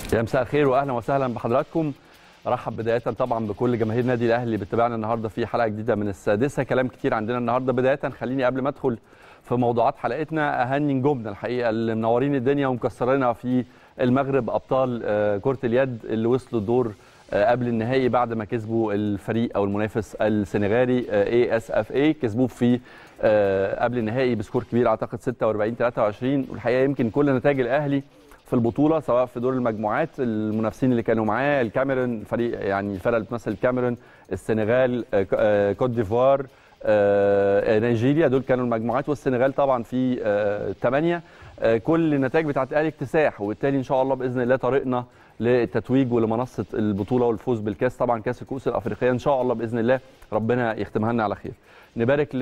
يا مساء الخير واهلا وسهلا بحضراتكم ارحب بدايه طبعا بكل جماهير نادي الاهلي اللي بتتابعنا النهارده في حلقه جديده من السادسه كلام كتير عندنا النهارده بدايه خليني قبل ما ادخل في موضوعات حلقتنا اهني نجومنا الحقيقه اللي منورين الدنيا ومكسرينها في المغرب ابطال آه، كره اليد اللي وصلوا الدور آه، قبل النهائي بعد ما كسبوا الفريق او المنافس السنغالي اي اس اف اي كسبوه في آه، قبل النهائي بسكور كبير اعتقد 46 23 والحقيقه يمكن كل نتائج الاهلي في البطوله سواء في دور المجموعات المنافسين اللي كانوا معاه الكاميرون فريق يعني الفرقه اللي بتمثل الكاميرون السنغال آه، آه، كوت ديفوار آه، نيجيريا دول كانوا المجموعات والسنغال طبعا في ثمانيه كل النتائج بتاعت الاهلي اكتساح وبالتالي ان شاء الله باذن الله طريقنا للتتويج ولمنصه البطوله والفوز بالكاس طبعا كاس الكؤوس الافريقيه ان شاء الله باذن الله ربنا يختمها لنا على خير نبارك ل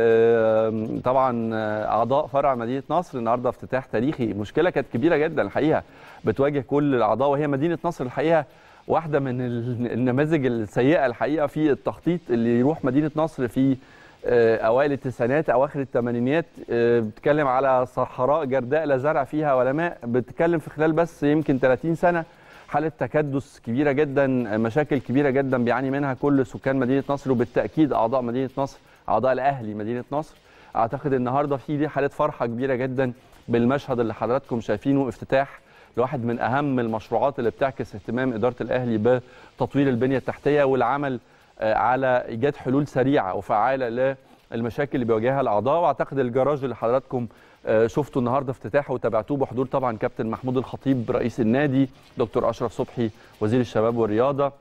آه، طبعا آه، اعضاء فرع مدينه نصر النهارده افتتاح تاريخي مشكله كانت كبيره جدا الحقيقه بتواجه كل الاعضاء وهي مدينه نصر الحقيقه واحده من ال- النماذج السيئه الحقيقه في التخطيط اللي يروح مدينه نصر في آه، اوائل التسعينات اواخر الثمانينات آه، بتتكلم على صحراء جرداء لا زرع فيها ولا ماء بتتكلم في خلال بس يمكن 30 سنه حاله تكدس كبيره جدا مشاكل كبيره جدا بيعاني منها كل سكان مدينه نصر وبالتاكيد اعضاء مدينه نصر اعضاء الاهلي مدينه نصر اعتقد النهارده في دي حاله فرحه كبيره جدا بالمشهد اللي حضراتكم شايفينه افتتاح لواحد من اهم المشروعات اللي بتعكس اهتمام اداره الاهلي بتطوير البنيه التحتيه والعمل آه، على ايجاد حلول سريعه وفعاله للمشاكل اللي بيواجهها الاعضاء واعتقد الجراج اللي حضراتكم آه، شفتوا النهارده افتتاحه وتابعتوه بحضور طبعا كابتن محمود الخطيب رئيس النادي دكتور اشرف صبحي وزير الشباب والرياضه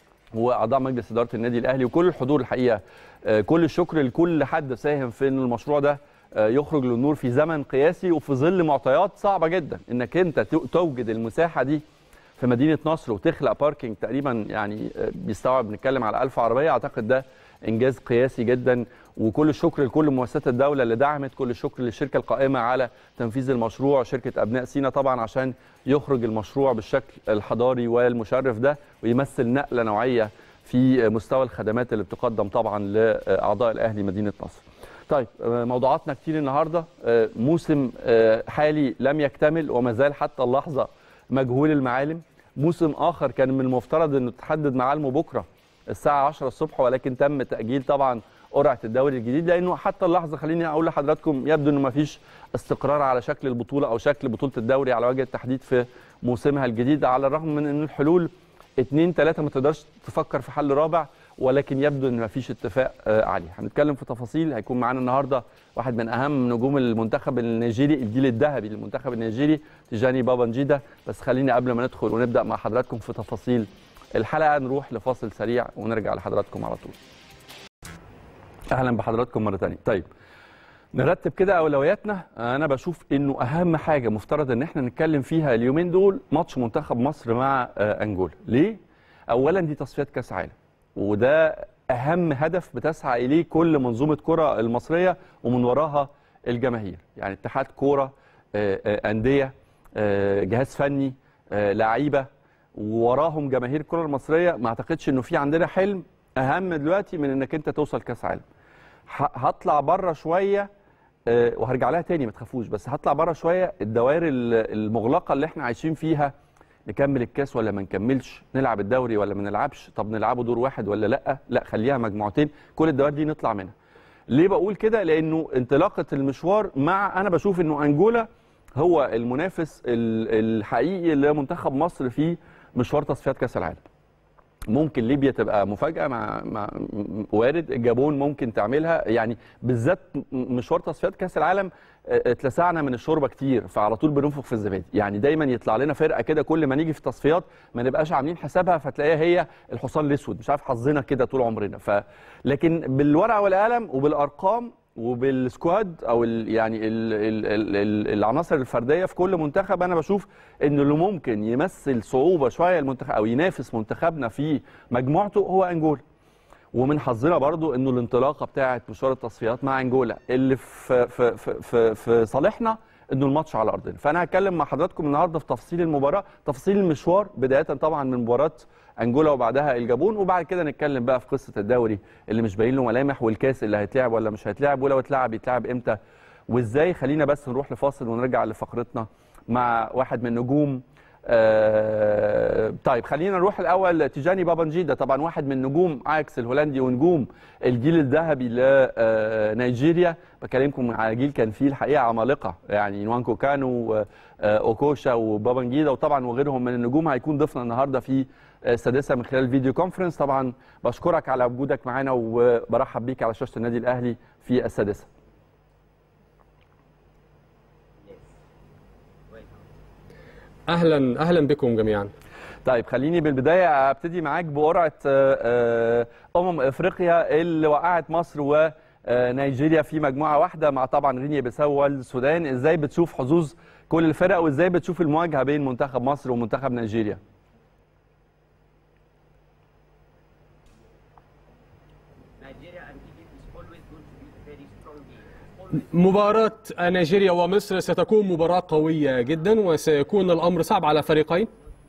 واعضاء مجلس اداره النادي الاهلي وكل الحضور الحقيقه آه، كل الشكر لكل حد ساهم في ان المشروع ده آه، يخرج للنور في زمن قياسي وفي ظل معطيات صعبه جدا انك انت تو- توجد المساحه دي في مدينه نصر وتخلق باركينج تقريبا يعني آه، بيستوعب بنتكلم على 1000 عربيه اعتقد ده انجاز قياسي جدا وكل الشكر لكل مؤسسات الدوله اللي دعمت كل الشكر للشركه القائمه على تنفيذ المشروع شركه ابناء سينا طبعا عشان يخرج المشروع بالشكل الحضاري والمشرف ده ويمثل نقله نوعيه في مستوى الخدمات اللي بتقدم طبعا لاعضاء الاهلي مدينه نصر. طيب آه، موضوعاتنا كتير النهارده آه، موسم آه، حالي لم يكتمل وما زال حتى اللحظه مجهول المعالم موسم اخر كان من المفترض انه تحدد معالمه بكره الساعه 10 الصبح ولكن تم تاجيل طبعا قرعه الدوري الجديد لانه حتى اللحظه خليني اقول لحضراتكم يبدو انه ما فيش استقرار على شكل البطوله او شكل بطوله الدوري على وجه التحديد في موسمها الجديد على الرغم من ان الحلول اتنين تلاته ما تقدرش تفكر في حل رابع ولكن يبدو ان ما فيش اتفاق آه، عليه هنتكلم في تفاصيل هيكون معانا النهارده واحد من اهم نجوم المنتخب النيجيري الجيل الذهبي للمنتخب النيجيري تيجاني بابا نجيدا بس خليني قبل ما ندخل ونبدا مع حضراتكم في تفاصيل الحلقه نروح لفاصل سريع ونرجع لحضراتكم على طول اهلا بحضراتكم مره ثانيه طيب نرتب كده اولوياتنا انا بشوف انه اهم حاجه مفترض ان احنا نتكلم فيها اليومين دول ماتش منتخب مصر مع آه، انجولا ليه اولا دي تصفيات كاس عالم وده اهم هدف بتسعى اليه كل منظومه كره المصريه ومن وراها الجماهير يعني اتحاد كوره آه، آه، انديه آه، جهاز فني آه، لعيبه ووراهم جماهير الكره المصريه ما اعتقدش انه في عندنا حلم اهم دلوقتي من انك انت توصل كاس عالم ه- هطلع بره شويه آه، وهرجع لها تاني ما تخافوش بس هطلع بره شويه الدوائر ال- المغلقه اللي احنا عايشين فيها نكمل الكاس ولا ما نكملش نلعب الدوري ولا ما نلعبش طب نلعبه دور واحد ولا لا لا خليها مجموعتين كل الدوائر دي نطلع منها ليه بقول كده لانه انطلاقه المشوار مع انا بشوف انه انجولا هو المنافس ال- الحقيقي لمنتخب مصر في مشوار تصفيات كاس العالم ممكن ليبيا تبقى مفاجاه مع, مع م- وارد الجابون ممكن تعملها يعني بالذات م- مشوار تصفيات كاس العالم اه، اتلسعنا من الشوربه كتير فعلى طول بننفخ في الزبادي يعني دايما يطلع لنا فرقه كده كل ما نيجي في تصفيات ما نبقاش عاملين حسابها فتلاقيها هي الحصان الاسود مش عارف حظنا كده طول عمرنا ف لكن بالورقه والقلم وبالارقام وبالسكواد او ال يعني ال ال ال ال العناصر الفرديه في كل منتخب انا بشوف ان اللي ممكن يمثل صعوبه شويه المنتخب او ينافس منتخبنا في مجموعته هو انجولا ومن حظنا برضو انه الانطلاقه بتاعه مشوار التصفيات مع انجولا اللي في في في في, في صالحنا انه الماتش على ارضنا فانا هتكلم مع حضراتكم النهارده في تفاصيل المباراه تفاصيل المشوار بدايه طبعا من مباراه انجولا وبعدها الجابون وبعد كده نتكلم بقى في قصه الدوري اللي مش باين له ملامح والكاس اللي هيتلعب ولا مش هيتلعب ولو اتلعب يتلعب امتى وازاي خلينا بس نروح لفاصل ونرجع لفقرتنا مع واحد من نجوم آه، طيب خلينا نروح الاول تيجاني بابنجيدا طبعا واحد من نجوم اياكس الهولندي ونجوم الجيل الذهبي لنيجيريا بكلمكم على جيل كان فيه الحقيقه عمالقه يعني نوانكو كانو آه، اوكوشا وبابنجيدا وطبعا وغيرهم من النجوم هيكون ضيفنا النهارده في السادسه من خلال فيديو كونفرنس طبعا بشكرك على وجودك معانا وبرحب بيك على شاشه النادي الاهلي في السادسه اهلا اهلا بكم جميعا طيب خليني بالبدايه ابتدي معاك بقرعه آه، آه، امم افريقيا اللي وقعت مصر ونيجيريا في مجموعه واحده مع طبعا غينيا بيساو والسودان ازاي بتشوف حظوظ كل الفرق وازاي بتشوف المواجهه بين منتخب مصر ومنتخب نيجيريا Nigeria and Egypt is always going to be a very strong game. Always مباراة نيجيريا ومصر ستكون مباراة قوية جدا وسيكون الأمر صعب على فريقين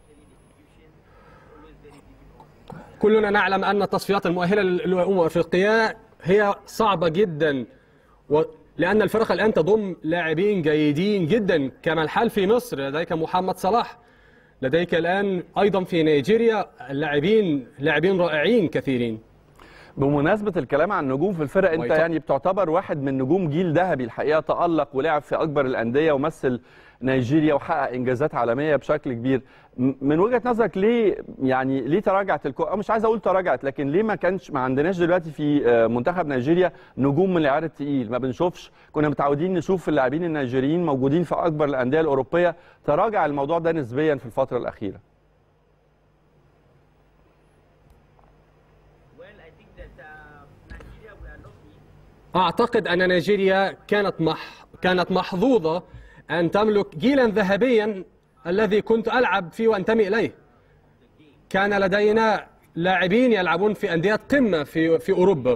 كلنا نعلم أن التصفيات المؤهلة للأمم الأفريقية هي صعبة جدا و... لأن الفرق الآن تضم لاعبين جيدين جدا كما الحال في مصر لديك محمد صلاح لديك الآن أيضا في نيجيريا لاعبين لاعبين رائعين كثيرين بمناسبة الكلام عن نجوم في الفرق انت ويطبع. يعني بتعتبر واحد من نجوم جيل ذهبي الحقيقة تألق ولعب في أكبر الأندية ومثل نيجيريا وحقق إنجازات عالمية بشكل كبير م- من وجهة نظرك ليه يعني ليه تراجعت الكو... أو مش عايز أقول تراجعت لكن ليه ما كانش ما عندناش دلوقتي في آه، منتخب نيجيريا نجوم من العيار التقيل ما بنشوفش كنا متعودين نشوف اللاعبين النيجيريين موجودين في أكبر الأندية الأوروبية تراجع الموضوع ده نسبيا في الفترة الأخيرة well, I think that uh, Nigeria were lucky. أعتقد أن نيجيريا كانت مح كانت محظوظة أن تملك جيلا ذهبيا الذي كنت ألعب فيه وأنتمي إليه. كان لدينا لاعبين يلعبون في أندية قمة في في أوروبا.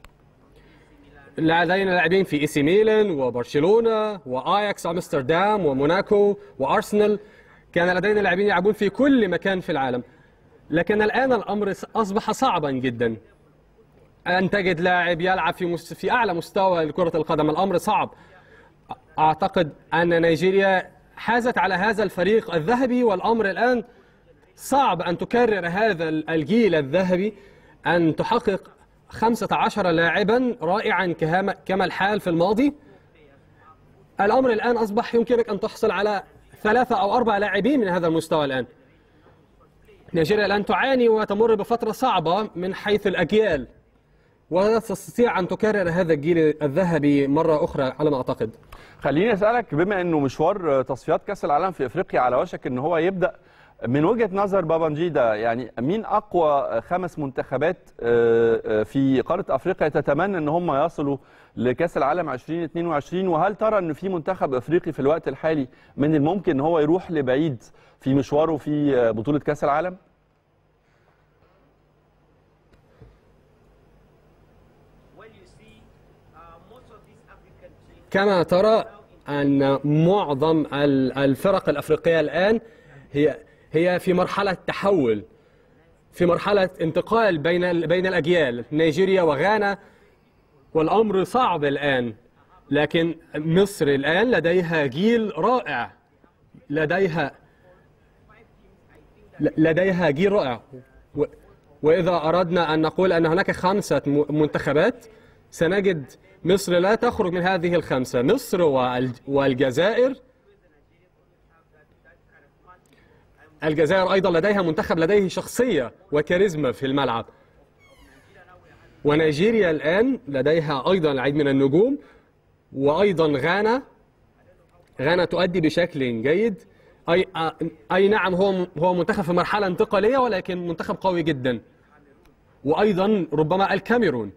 لدينا لاعبين في إي سي ميلان وبرشلونة وآياكس أمستردام وموناكو وأرسنال. كان لدينا لاعبين يلعبون في كل مكان في العالم. لكن الآن الأمر أصبح صعبا جدا. أن تجد لاعب يلعب في مست... في أعلى مستوى لكرة القدم الأمر صعب أعتقد أن نيجيريا حازت على هذا الفريق الذهبي والأمر الآن صعب أن تكرر هذا الجيل الذهبي أن تحقق 15 لاعبا رائعا كهما- كما الحال في الماضي الأمر الآن أصبح يمكنك أن تحصل على ثلاثة أو أربع لاعبين من هذا المستوى الآن نيجيريا الآن تعاني وتمر بفترة صعبة من حيث الأجيال ولا تستطيع أن تكرر هذا الجيل الذهبي مرة أخرى على ما أعتقد خليني اسالك بما انه مشوار تصفيات كاس العالم في افريقيا على وشك ان هو يبدا من وجهه نظر بابانجيدا يعني مين اقوى خمس منتخبات آه، آه، في قاره افريقيا تتمنى ان هم يصلوا لكاس العالم 2022 وهل ترى ان في منتخب افريقي في الوقت الحالي من الممكن ان هو يروح لبعيد في مشواره في آه، بطوله كاس العالم؟ Well, you see, uh, most of these African teams كما ترى أن معظم ال- الفرق الأفريقية الآن هي هي في مرحلة تحول في مرحلة انتقال بين ال- بين الأجيال نيجيريا وغانا والأمر صعب الآن لكن مصر الآن لديها جيل رائع لديها ل- لديها جيل رائع و- وإذا أردنا أن نقول أن هناك خمسة م- منتخبات سنجد مصر لا تخرج من هذه الخمسة مصر والج- والجزائر الجزائر أيضا لديها منتخب لديه شخصية وكاريزما في الملعب ونيجيريا الآن لديها أيضا العديد من النجوم وأيضا غانا غانا تؤدي بشكل جيد أي, أي نعم هو هو منتخب في مرحلة انتقالية ولكن منتخب قوي جدا وأيضا ربما الكاميرون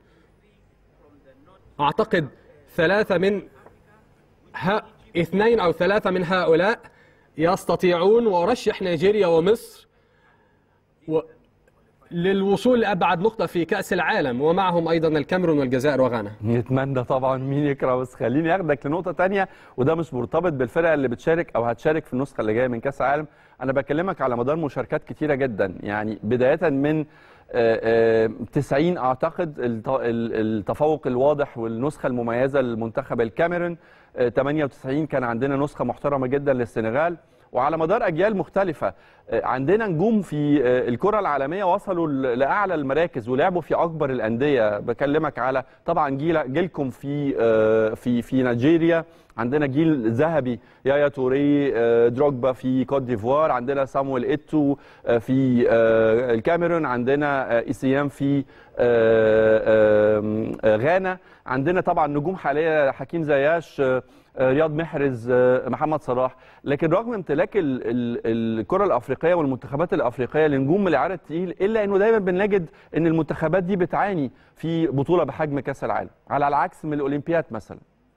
أعتقد ثلاثة من ها اثنين أو ثلاثة من هؤلاء يستطيعون ورشح نيجيريا ومصر و... للوصول لأبعد نقطة في كأس العالم ومعهم أيضا الكاميرون والجزائر وغانا نتمنى طبعا مين يكره بس خليني اخدك لنقطه تانية وده مش مرتبط بالفرق اللي بتشارك او هتشارك في النسخه اللي جايه من كاس العالم انا بكلمك على مدار مشاركات كتيره جدا يعني بدايه من آه، آه، 90 اعتقد الت- ال- التفوق الواضح والنسخه المميزه للمنتخب الكاميرون آه، 98 كان عندنا نسخه محترمه جدا للسنغال وعلى مدار اجيال مختلفه آه، عندنا نجوم في آه، الكره العالميه وصلوا ل- لاعلى المراكز ولعبوا في اكبر الانديه بكلمك على طبعا جيل جيلكم في آه، في في نيجيريا عندنا جيل ذهبي يايا توري آه، دروجبا في كوت ديفوار عندنا سامويل ايتو آه، في آه، الكاميرون عندنا آه، ايسيام في آه، آم، آه، غانا عندنا طبعا نجوم حاليه حكيم زياش آه، آه، رياض محرز آه، محمد صلاح لكن رغم امتلاك ال- ال- الكره الافريقيه والمنتخبات الافريقيه لنجوم من العيار التقيل الا انه دايما بنجد ان المنتخبات دي بتعاني في بطوله بحجم كاس العالم على العكس من الاولمبياد مثلا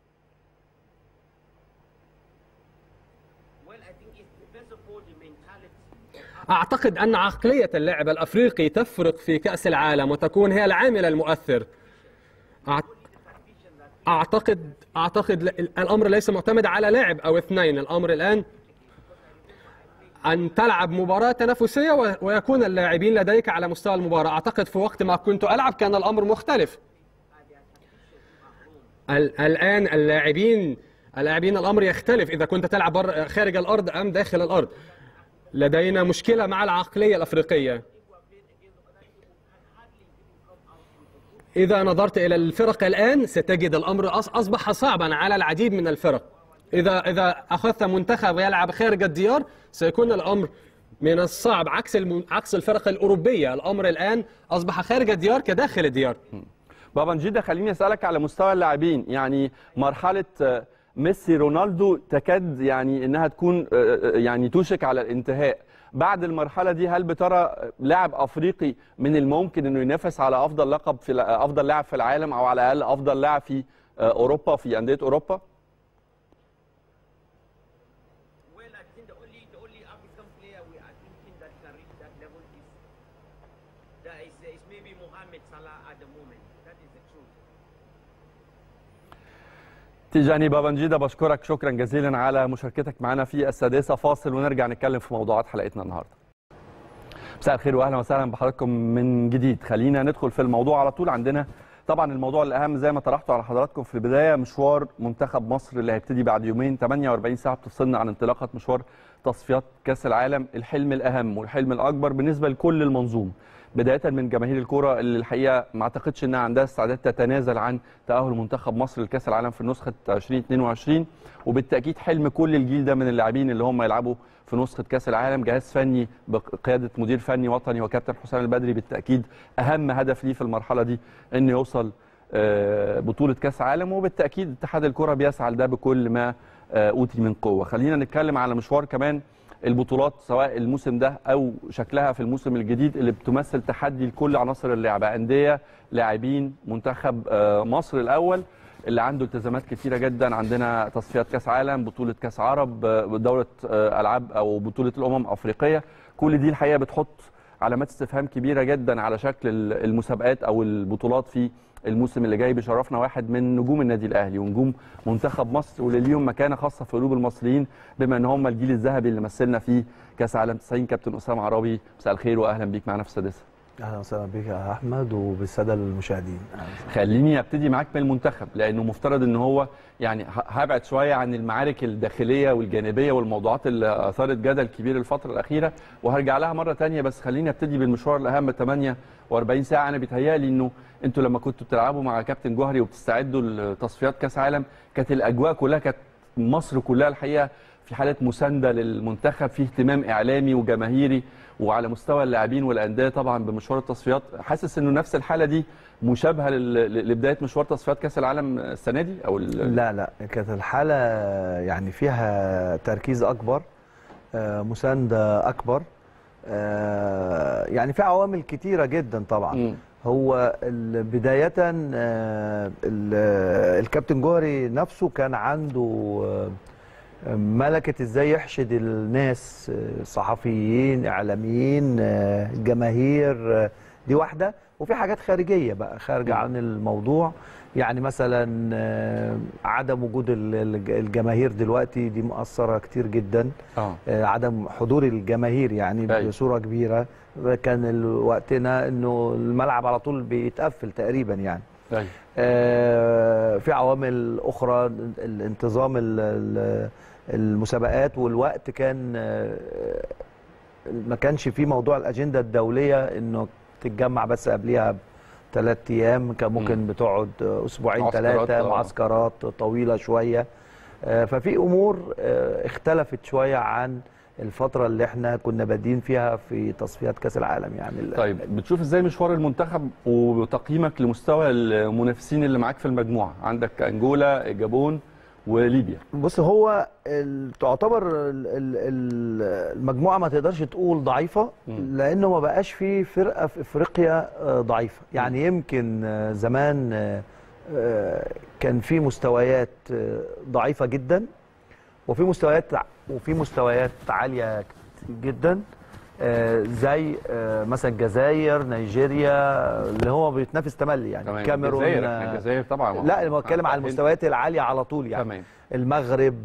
Well, I think it's first of all the mentality. أعتقد أن عقلية اللاعب الأفريقي تفرق في كأس العالم وتكون هي العامل المؤثر أعت- أعتقد أعتقد ل- الأمر ليس معتمد على لاعب أو اثنين الأمر الآن أن تلعب مباراة تنافسية و- ويكون اللاعبين لديك على مستوى المباراة أعتقد في وقت ما كنت ألعب كان الأمر مختلف ال- الآن اللاعبين اللاعبين الأمر يختلف إذا كنت تلعب بر- خارج الأرض أم داخل الأرض لدينا مشكلة مع العقلية الأفريقية إذا نظرت إلى الفرق الآن ستجد الأمر أص- أصبح صعبا على العديد من الفرق إذا إذا أخذت منتخب يلعب خارج الديار سيكون الأمر من الصعب عكس الم... عكس الفرق الأوروبية الأمر الآن أصبح خارج الديار كداخل الديار بابا نجيدة خليني اسالك على مستوى اللاعبين يعني مرحله آه، ميسي رونالدو تكاد يعني انها تكون آه، آه، يعني توشك على الانتهاء بعد المرحله دي هل بترى لاعب افريقي من الممكن انه ينافس على افضل لقب في افضل لاعب في العالم او على الاقل افضل لاعب في آه، اوروبا في انديه اوروبا Well, I think the only the only African player we are thinking that can reach that level is that is, is maybe Mohamed Salah at the moment. That is the truth. تيجاني بابا نجيدة بشكرك شكرا جزيلا على مشاركتك معنا في السادسة فاصل ونرجع نتكلم في موضوعات حلقتنا النهاردة مساء الخير واهلا وسهلا بحضراتكم من جديد خلينا ندخل في الموضوع على طول عندنا طبعا الموضوع الاهم زي ما طرحته على حضراتكم في البدايه مشوار منتخب مصر اللي هيبتدي بعد يومين 48 ساعه بتفصلنا عن انطلاقه مشوار تصفيات كاس العالم الحلم الاهم والحلم الاكبر بالنسبه لكل المنظومه بدايه من جماهير الكره اللي الحقيقه ما اعتقدش انها عندها استعداد تتنازل عن تاهل منتخب مصر لكاس العالم في نسخه 2022 وبالتاكيد حلم كل الجيل ده من اللاعبين اللي هم يلعبوا في نسخه كاس العالم جهاز فني بقياده مدير فني وطني وكابتن حسام البدري بالتاكيد اهم هدف ليه في المرحله دي انه يوصل آه، بطوله كاس عالم وبالتاكيد اتحاد الكره بيسعى لده بكل ما آه، اوتي من قوه خلينا نتكلم على مشوار كمان البطولات سواء الموسم ده او شكلها في الموسم الجديد اللي بتمثل تحدي لكل عناصر اللعبه انديه لاعبين منتخب آه، مصر الاول اللي عنده التزامات كتيره جدا عندنا تصفيات كاس عالم بطوله كاس عرب آه، دوره آه، العاب او بطوله الامم افريقيه كل دي الحقيقه بتحط علامات استفهام كبيره جدا على شكل ال- المسابقات او البطولات في الموسم اللي جاي بيشرفنا واحد من نجوم النادي الاهلي ونجوم منتخب مصر واللي ليهم مكانه خاصه في قلوب المصريين بما ان هم الجيل الذهبي اللي مثلنا في كاس عالم 90 كابتن اسامه عرابي مساء الخير واهلا بيك معنا في السادسه اهلا وسهلا بك يا احمد وبالساده المشاهدين أهلاً وسهلاً. خليني ابتدي معاك بالمنتخب لانه مفترض ان هو يعني ه- هبعد شويه عن المعارك الداخليه والجانبيه والموضوعات اللي اثارت جدل كبير الفتره الاخيره وهرجع لها مره تانية بس خليني ابتدي بالمشوار الاهم 48 ساعه انا بيتهيالي انه انتوا لما كنتوا بتلعبوا مع كابتن جوهري وبتستعدوا لتصفيات كاس عالم كانت الاجواء كلها كانت مصر كلها الحقيقه في حاله مسانده للمنتخب في اهتمام اعلامي وجماهيري وعلى مستوى اللاعبين والانديه طبعا بمشوار التصفيات حاسس انه نفس الحاله دي مشابهه لل- لبدايه مشوار تصفيات كاس العالم السنه دي او ال- لا لا كانت الحاله يعني فيها تركيز اكبر آه، مسانده اكبر آه، يعني في عوامل كتيره جدا طبعا مم. هو ال- بدايه آه، ال- الكابتن جوهري نفسه كان عنده آه، ملكه ازاي يحشد الناس آه، صحفيين اعلاميين آه، جماهير آه، دي واحده وفي حاجات خارجيه بقى خارجه عن الموضوع يعني مثلا آه، عدم وجود ال- الج- الجماهير دلوقتي دي مؤثره كتير جدا اه آه، عدم حضور الجماهير يعني أيوة. بصوره كبيره كان ال- وقتنا انه الملعب على طول بيتقفل تقريبا يعني ايوه آه، في عوامل اخرى الانتظام ال- ال- المسابقات والوقت كان آه، ما كانش في موضوع الاجنده الدوليه انه تتجمع بس قبليها ثلاث ايام كان ممكن بتقعد اسبوعين معسكرات، ثلاثه آه. معسكرات طويله شويه آه، ففي امور آه، اختلفت شويه عن الفتره اللي احنا كنا بادين فيها في تصفيات كاس العالم يعني ال- طيب بتشوف ازاي مشوار المنتخب وتقييمك لمستوى المنافسين اللي معاك في المجموعه عندك انجولا الجابون وليبيا بص هو ال- تعتبر ال- ال- ال- المجموعه ما تقدرش تقول ضعيفه مم. لانه ما بقاش في فرقه في افريقيا آه، ضعيفه يعني يمكن آه، زمان آه، آه، كان في مستويات آه، ضعيفه جدا وفي مستويات ع- وفي مستويات عاليه كتير جدا آه، زي آه، مثلا الجزائر نيجيريا اللي هو بيتنافس تملي يعني تمام الكاميرون الجزائر آه، إحنا الجزائر طبعا لا انا بتكلم على هند. المستويات العاليه على طول يعني تمام المغرب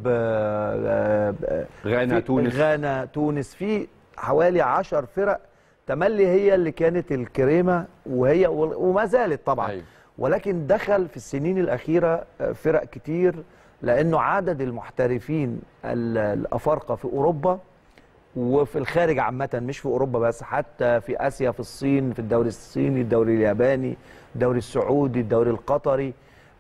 آه، آه، غانا في- تونس غانا تونس في حوالي 10 فرق تملي هي اللي كانت الكريمه وهي وما زالت طبعا أيوة. ولكن دخل في السنين الاخيره آه، فرق كتير لانه عدد المحترفين ال- الافارقه في اوروبا وفي الخارج عامة مش في أوروبا بس حتى في آسيا في الصين في الدوري الصيني الدوري الياباني الدوري السعودي الدوري القطري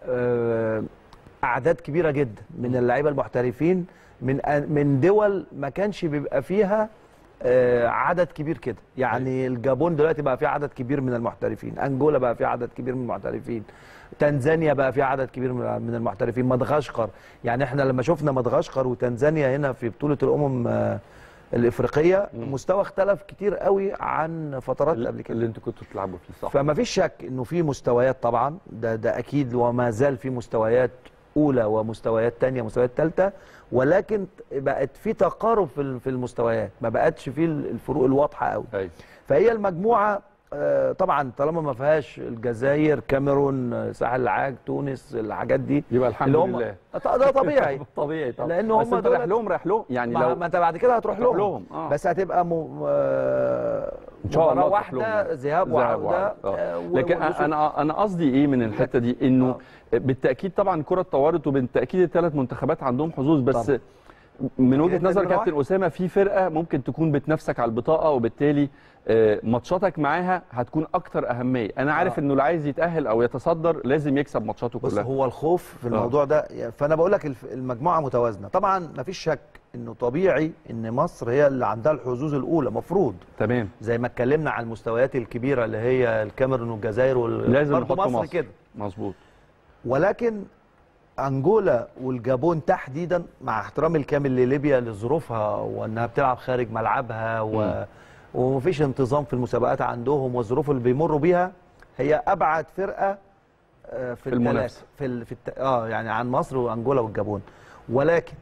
آه، أعداد كبيرة جدا من اللعيبة المحترفين من من دول ما كانش بيبقى فيها آه، عدد كبير كده يعني الجابون دلوقتي بقى فيها عدد كبير من المحترفين أنجولا بقى فيها عدد كبير من المحترفين تنزانيا بقى فيها عدد كبير من من المحترفين مدغشقر يعني احنا لما شفنا مدغشقر وتنزانيا هنا في بطولة الأمم آه، الافريقيه مستوى اختلف كتير قوي عن فترات قبل اللي كده انتوا كنتوا بتلعبوا فيه صح فما فيش شك انه في مستويات طبعا ده ده اكيد وما زال في مستويات اولى ومستويات تانية مستويات ثالثه ولكن بقت في تقارب في ال- في المستويات ما بقتش في الفروق الواضحه قوي أيوة. فهي المجموعه آه، طبعا طالما ما فيهاش الجزائر كاميرون آه، ساحل العاج تونس الحاجات دي يبقى الحمد اللي هم لله ده طبيعي طبيعي طبعا لأن بس هم انت رايح دولت- لهم رايح لهم يعني ما, لو ما انت بعد كده هتروح هتروح لهم, لهم، آه. بس هتبقى م... آه، ان شاء الله مباراه تروح لهم واحده يعني. ذهاب وعوده آه. آه، و- لكن والوصول- انا انا قصدي ايه من الحته دي انه بالتاكيد طبعا الكره اتطورت وبالتاكيد الثلاث منتخبات عندهم حظوظ بس طبعا. من وجهه جدا نظر بالراحة. كابتن اسامه في فرقه ممكن تكون بتنافسك على البطاقه وبالتالي آه، ماتشاتك معاها هتكون اكتر اهميه انا عارف آه. انه اللي عايز يتاهل او يتصدر لازم يكسب ماتشاته بص كلها هو الخوف في الموضوع ده فانا بقول لك الف- المجموعه متوازنه طبعا ما فيش شك انه طبيعي ان مصر هي اللي عندها الحظوظ الاولى مفروض تمام زي ما اتكلمنا على المستويات الكبيره اللي هي الكاميرون والجزائر وال... لازم برضه نحط مصر مصر كده مظبوط ولكن انجولا والجابون تحديدا مع احترامي الكامل لليبيا لظروفها وانها بتلعب خارج ملعبها و... مم. ومفيش انتظام في المسابقات عندهم والظروف اللي بيمروا بيها هي ابعد فرقه آه، في المنافسة. الثلاثة- في ال... في الت... اه يعني عن مصر وانجولا والجابون ولكن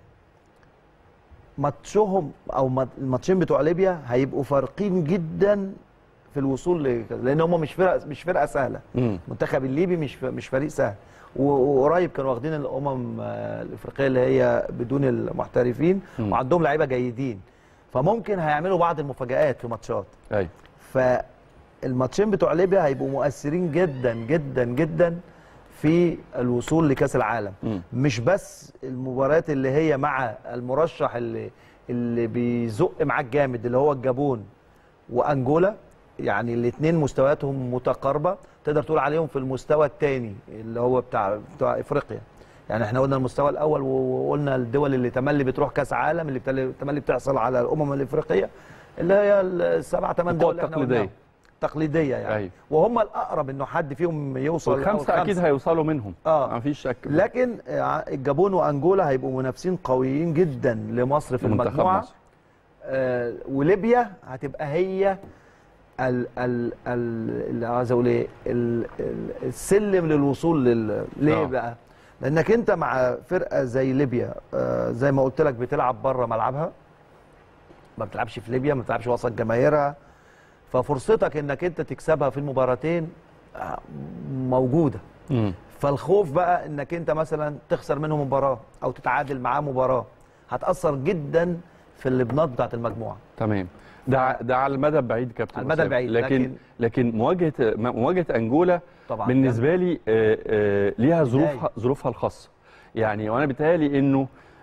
ماتشهم او مات- الماتشين بتوع ليبيا هيبقوا فارقين جدا في الوصول ل... لان هم مش فرقه مش فرقه سهله مم. المنتخب الليبي مش ف- مش فريق سهل و- وقريب كانوا واخدين الامم آه، الافريقيه اللي هي بدون المحترفين مم. وعندهم لعيبه جيدين فممكن هيعملوا بعض المفاجآت في ماتشات ايوه فالماتشين بتوع ليبيا هيبقوا مؤثرين جدا جدا جدا في الوصول لكاس العالم مم. مش بس المباريات اللي هي مع المرشح اللي اللي بيزق معاك جامد اللي هو الجابون وانجولا يعني الاثنين مستوياتهم متقاربه تقدر تقول عليهم في المستوى الثاني اللي هو بتاع بتاع افريقيا يعني احنا قلنا المستوى الاول وقلنا الدول اللي تملي بتروح كاس عالم اللي بتل- تملي بتحصل على الامم الافريقيه اللي هي السبع ثمان القوى دول اللي احنا التقليدية. قلناهم. تقليديه يعني أيوة. وهم الاقرب انه حد فيهم يوصل أو والخمسه اكيد هيوصلوا منهم آه. ما فيش شك لكن آه، الجابون وانجولا هيبقوا منافسين قويين جدا لمصر في لمنتخب المجموعه مصر. آه وليبيا هتبقى هي ال ال ال اللي عايز اقول ايه ال- ال- السلم للوصول لل ليه آه. بقى؟ لانك انت مع فرقه زي ليبيا آه زي ما قلت لك بتلعب بره ملعبها ما بتلعبش في ليبيا ما بتلعبش وسط جماهيرها ففرصتك انك انت تكسبها في المباراتين آه، موجوده مم. فالخوف بقى انك انت مثلا تخسر منه مباراه او تتعادل معاه مباراه هتاثر جدا في اللبنات بتاعت المجموعه تمام ده ده على المدى البعيد كابتن على المدى أسامة. البعيد، لكن لكن- لكن مواجهه مواجهه انجولا طبعا بالنسبه لي آه، آه، ليها بداية. ظروفها ظروفها الخاصه يعني وانا بيتهيألي انه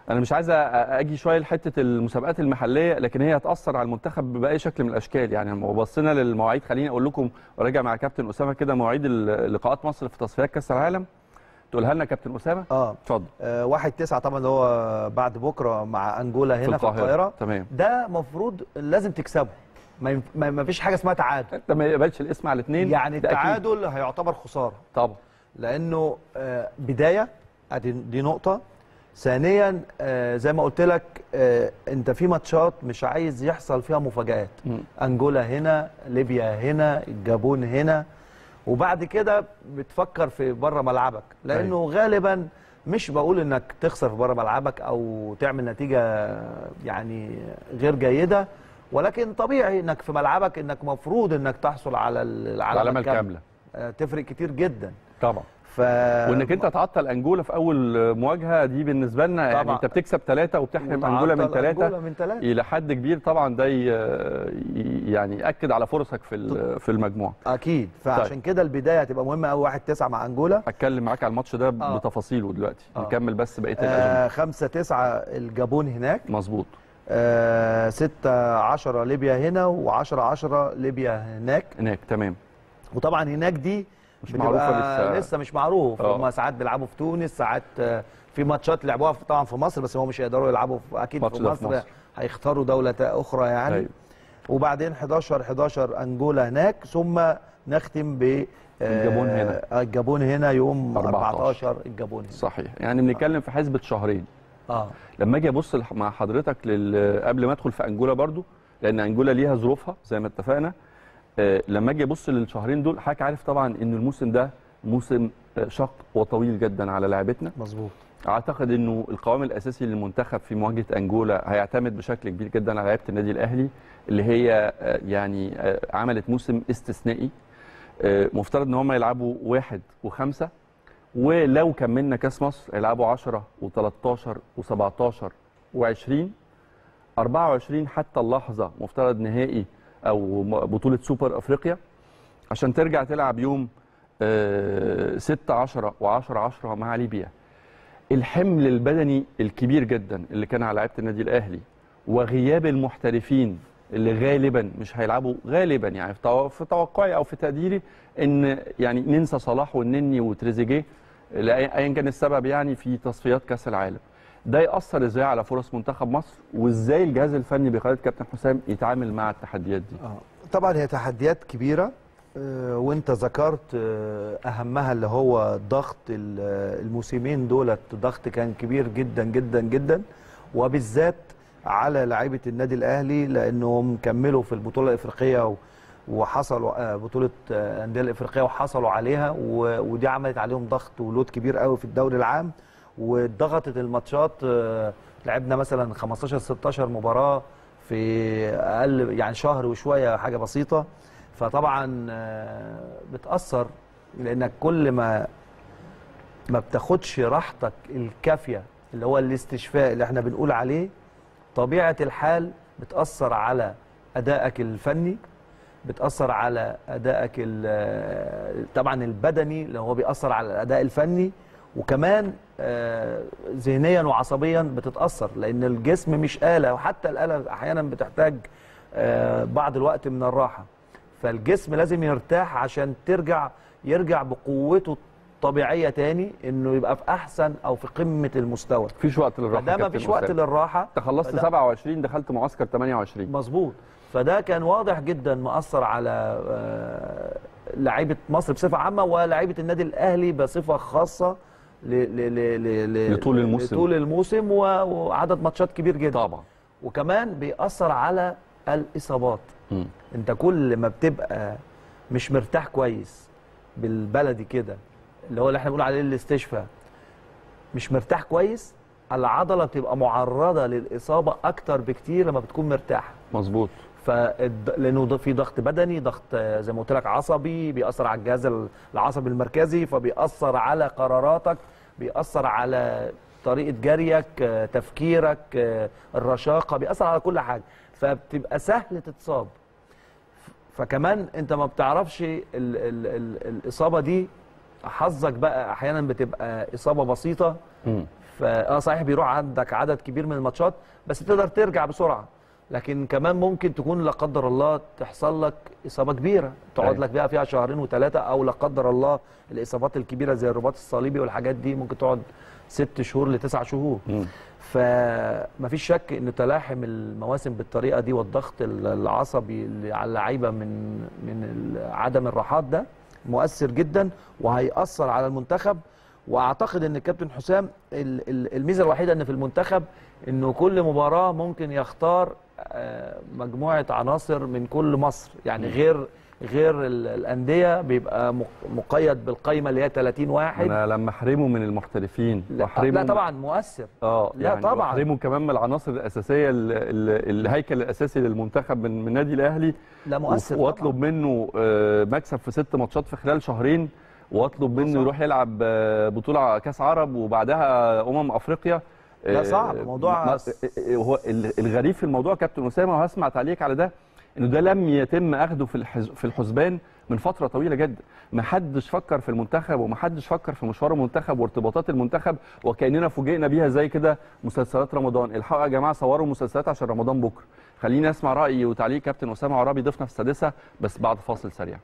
انا مش عايز أ- اجي شويه لحته المسابقات المحليه لكن هي هتاثر على المنتخب باي شكل من الاشكال يعني لما بصينا للمواعيد خليني اقول لكم وراجع مع كابتن اسامه كده مواعيد ال- لقاءات مصر في تصفيات كاس العالم تقولها لنا كابتن اسامه اه اتفضل آه، واحد تسعة طبعا اللي هو بعد بكره مع انجولا في هنا في القاهره القاهره تمام ده مفروض لازم تكسبه ما, ينف... ما ما فيش حاجه اسمها تعادل انت ما يقبلش الاسم على الاثنين يعني التعادل هيعتبر خساره طبعا لانه آه، بدايه ادي دي نقطه ثانيا آه، زي ما قلت لك آه، انت في ماتشات مش عايز يحصل فيها مفاجآت مم. انجولا هنا ليبيا هنا الجابون هنا وبعد كده بتفكر في بره ملعبك لانه غالبا مش بقول انك تخسر في بره ملعبك او تعمل نتيجه يعني غير جيده ولكن طبيعي انك في ملعبك انك مفروض انك تحصل على العلامه العلامه الكامله الكامله آه، تفرق كتير جدا طبعا ف وانك انت تعطل انجولا في اول مواجهه دي بالنسبه لنا يعني طبعا. انت بتكسب ثلاثه وبتحرم وتعطل انجولا من ثلاثه أنجولا من ثلاثه الى حد كبير طبعا ده ي- ي- يعني ياكد على فرصك في ال- في المجموعه اكيد فعشان كده البدايه هتبقى مهمه قوي 1 9 مع انجولا هتكلم معاك على الماتش ده آه. بتفاصيله دلوقتي آه. نكمل بس بقيه الاجنده آه 5 9 الجابون هناك مظبوط آه 6 10 ليبيا هنا و10 10 ليبيا هناك هناك تمام وطبعا هناك دي مش بتبقى معروفة لسه. لسه مش معروف آه. هم ساعات بيلعبوا في تونس ساعات آه، في ماتشات لعبوها في- طبعا في مصر بس هم مش هيقدروا يلعبوا في اكيد ماتش في ده في مصر, مصر. هيختاروا دوله اخرى يعني أيوة. وبعدين 11 11 انجولا هناك ثم نختم ب آه، الجابون هنا. آه، الجابون هنا يوم 14. 14 الجابون هنا صحيح يعني بنتكلم في حسبه شهرين اه لما اجي ابص لح- مع حضرتك لل... قبل ما ادخل في انجولا برضو لان انجولا ليها ظروفها زي ما اتفقنا آه، لما اجي ابص للشهرين دول حضرتك عارف طبعا ان الموسم ده موسم آه، شق وطويل جدا على لعبتنا مظبوط اعتقد انه القوام الاساسي للمنتخب في مواجهه انجولا هيعتمد بشكل كبير جدا على لعيبه النادي الاهلي اللي هي آه، يعني آه، عملت موسم استثنائي آه، مفترض ان هم يلعبوا واحد وخمسه ولو كملنا كاس مصر هيلعبوا 10 و13 و17 و20 24 حتى اللحظه مفترض نهائي او م- بطوله سوبر افريقيا عشان ترجع تلعب يوم 6 10 و10 10 مع ليبيا الحمل البدني الكبير جدا اللي كان على لعيبه النادي الاهلي وغياب المحترفين اللي غالبا مش هيلعبوا غالبا يعني في تو- في توقعي او في تقديري ان يعني ننسى صلاح والنني وتريزيجيه لأي- ايا كان السبب يعني في تصفيات كاس العالم ده ياثر ازاي على فرص منتخب مصر وازاي الجهاز الفني بقياده كابتن حسام يتعامل مع التحديات دي آه. طبعا هي تحديات كبيره آه، وانت ذكرت آه، اهمها اللي هو ضغط ال- آه، الموسمين دولت ضغط كان كبير جدا جدا جدا وبالذات على لعيبه النادي الاهلي لانهم كملوا في البطوله الافريقيه و- وحصلوا آه، بطوله آه، الانديه الافريقيه وحصلوا عليها و- ودي عملت عليهم ضغط ولود كبير قوي في الدوري العام وضغطت الماتشات آه، لعبنا مثلا 15 16 مباراه في اقل يعني شهر وشويه حاجه بسيطه فطبعا آه، بتاثر لانك كل ما ما بتاخدش راحتك الكافيه اللي هو الاستشفاء اللي احنا بنقول عليه طبيعه الحال بتاثر على ادائك الفني بتاثر على ادائك ال- طبعا البدني اللي هو بيأثر على الاداء الفني وكمان آه، ذهنيا وعصبيا بتتاثر لان الجسم مش آلة وحتى الآلة احيانا بتحتاج آه، بعض الوقت من الراحه فالجسم لازم يرتاح عشان ترجع يرجع بقوته الطبيعيه تاني انه يبقى في احسن او في قمه المستوى مفيش وقت للراحه فده ما كابتن فيش وقت أسامة. للراحه انت خلصت فده- 27 دخلت معسكر 28 مظبوط فده كان واضح جدا مأثر على آه، لعيبه مصر بصفه عامه ولاعيبه النادي الاهلي بصفه خاصه ل ل ل ل ل لطول الموسم. لطول الموسم و- وعدد ماتشات كبير جدا طبعا وكمان بيأثر على الاصابات مم. انت كل ما بتبقى مش مرتاح كويس بالبلدي كده اللي هو اللي احنا بنقول عليه الاستشفاء مش مرتاح كويس العضله بتبقى معرضه للاصابه اكتر بكتير لما بتكون مرتاح مظبوط ف لانه ده في ضغط بدني ضغط آه، زي ما قلت لك عصبي بيأثر على الجهاز ال- العصبي المركزي فبيأثر على قراراتك بيأثر على طريقه جريك آه، تفكيرك آه، الرشاقه بيأثر على كل حاجه فبتبقى سهل تتصاب فكمان انت ما بتعرفش ال ال ال الاصابه دي حظك بقى احيانا بتبقى اصابه بسيطه مم. فاه صحيح بيروح عندك عدد كبير من الماتشات بس تقدر ترجع بسرعه لكن كمان ممكن تكون لا قدر الله تحصل لك اصابه كبيره تقعد أيوة. لك بقى فيها شهرين وثلاثه او لا قدر الله الاصابات الكبيره زي الرباط الصليبي والحاجات دي ممكن تقعد ست شهور لتسع شهور مم. فمفيش شك ان تلاحم المواسم بالطريقه دي والضغط العصبي اللي على اللعيبه من من ال- عدم الراحات ده مؤثر جدا وهيأثر على المنتخب واعتقد ان الكابتن حسام ال- ال- الميزه الوحيده ان في المنتخب انه كل مباراه ممكن يختار آه، مجموعه عناصر من كل مصر يعني غير غير ال- الانديه بيبقى مق- مقيد بالقايمه اللي هي 30 واحد انا لما احرمه من المحترفين لا, واحرمه لا طبعا مؤثر اه لا يعني طبعاً. واحرمه كمان من العناصر الاساسيه ال- ال- الهيكل الاساسي للمنتخب من من النادي الاهلي لا مؤثر واطلب منه آه، مكسب في ست ماتشات في خلال شهرين واطلب منه صعب. يروح يلعب آه، بطوله كاس عرب وبعدها امم افريقيا لا آه، صعب، موضوع ما- س- آه، آه، هو ال- الغريب في الموضوع كابتن اسامه وهسمع تعليق على ده انه ده لم يتم اخده في الحز- في الحسبان من فتره طويله جدا ما حدش فكر في المنتخب وما حدش فكر في مشوار المنتخب وارتباطات المنتخب وكاننا فوجئنا بيها زي كده مسلسلات رمضان الحقوا يا جماعه صوروا مسلسلات عشان رمضان بكره خليني اسمع راي وتعليق كابتن اسامه عرابي ضيفنا في السادسه بس بعد فاصل سريع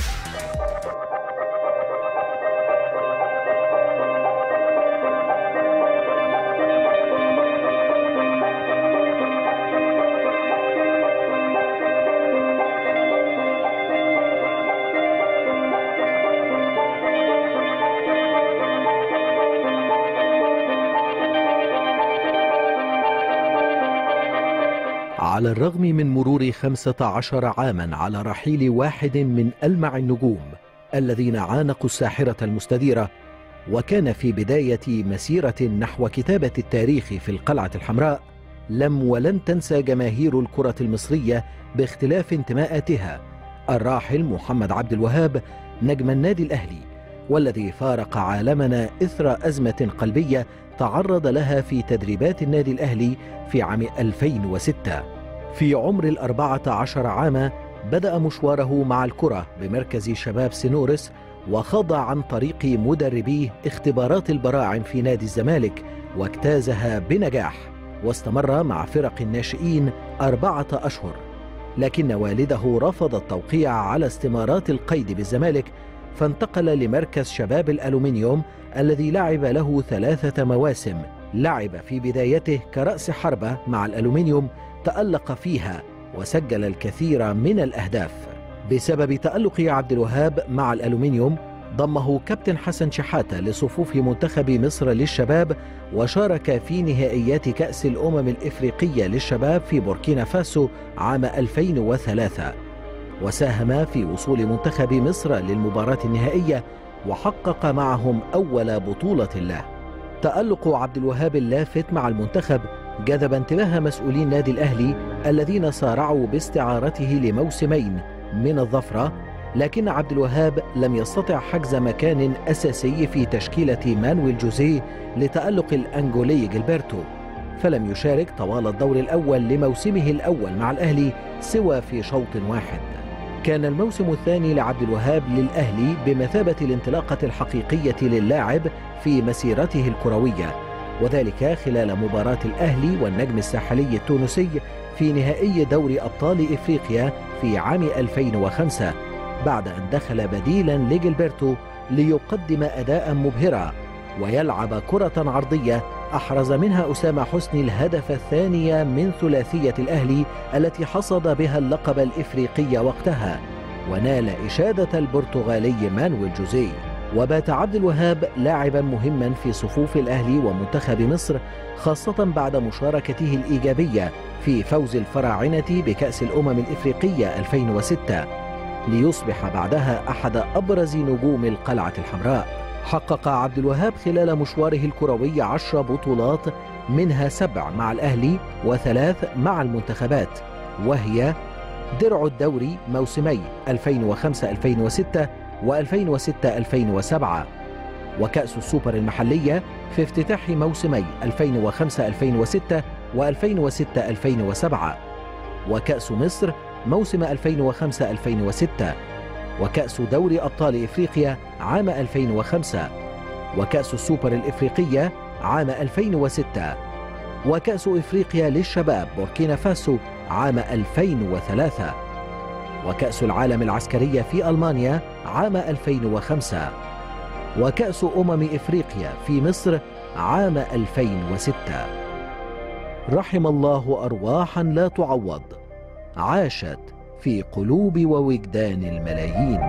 على الرغم من مرور خمسة عشر عاما على رحيل واحد من ألمع النجوم الذين عانقوا الساحرة المستديرة وكان في بداية مسيرة نحو كتابة التاريخ في القلعة الحمراء لم ولن تنسى جماهير الكرة المصرية باختلاف انتماءاتها الراحل محمد عبد الوهاب نجم النادي الأهلي والذي فارق عالمنا إثر أزمة قلبية تعرض لها في تدريبات النادي الأهلي في عام 2006 في عمر الأربعة عشر عاما بدأ مشواره مع الكرة بمركز شباب سنورس وخضع عن طريق مدربيه اختبارات البراعم في نادي الزمالك واجتازها بنجاح واستمر مع فرق الناشئين أربعة أشهر لكن والده رفض التوقيع على استمارات القيد بالزمالك فانتقل لمركز شباب الألومنيوم الذي لعب له ثلاثة مواسم لعب في بدايته كرأس حربة مع الألومنيوم تألق فيها وسجل الكثير من الأهداف بسبب تألق عبد الوهاب مع الألومنيوم ضمه كابتن حسن شحاتة لصفوف منتخب مصر للشباب وشارك في نهائيات كأس الأمم الإفريقية للشباب في بوركينا فاسو عام 2003 وساهم في وصول منتخب مصر للمباراة النهائية وحقق معهم أول بطولة له تألق عبد الوهاب اللافت مع المنتخب جذب انتباه مسؤولي النادي الأهلي الذين سارعوا باستعارته لموسمين من الظفرة لكن عبد الوهاب لم يستطع حجز مكان أساسي في تشكيلة مانويل جوزيه لتألق الأنجولي جilberto فلم يشارك طوال الدور الأول لموسمه الأول مع الأهلي سوى في شوط واحد كان الموسم الثاني لعبد الوهاب للأهلي بمثابة الانطلاقة الحقيقية للاعب في مسيرته الكروية وذلك خلال مباراة الأهلي والنجم الساحلي التونسي في نهائي دوري أبطال إفريقيا في عام 2005 بعد أن دخل بديلا لجilberto ليقدم أداء مبهرا ويلعب كرة عرضية أحرز منها أسامة حسني الهدف الثاني من ثلاثية الأهلي التي حصد بها اللقب الإفريقي وقتها ونال إشادة البرتغالي مانويل جوزيه وبات عبد الوهاب لاعبا مهما في صفوف الأهلي ومنتخب مصر خاصة بعد مشاركته الإيجابية في فوز الفراعنة بكأس الأمم الإفريقية 2006 ليصبح بعدها أحد أبرز نجوم القلعة الحمراء حقق عبد الوهاب خلال مشواره الكروي عشر بطولات منها سبع مع الأهلي وثلاث مع المنتخبات وهي درع الدوري موسمي 2005-2006 و2006-2007 وكأس السوبر المحلية في افتتاح موسمي 2005-2006 و2006-2007 وكأس مصر موسم 2005-2006 وكأس دوري أبطال إفريقيا عام 2005 وكأس السوبر الإفريقية عام 2006 وكأس إفريقيا للشباب بوركينا فاسو عام 2003 وكأس العالم العسكرية في ألمانيا عام 2005 وكأس أمم إفريقيا في مصر عام 2006 رحم الله أرواحا لا تعوض عاشت في قلوب ووجدان الملايين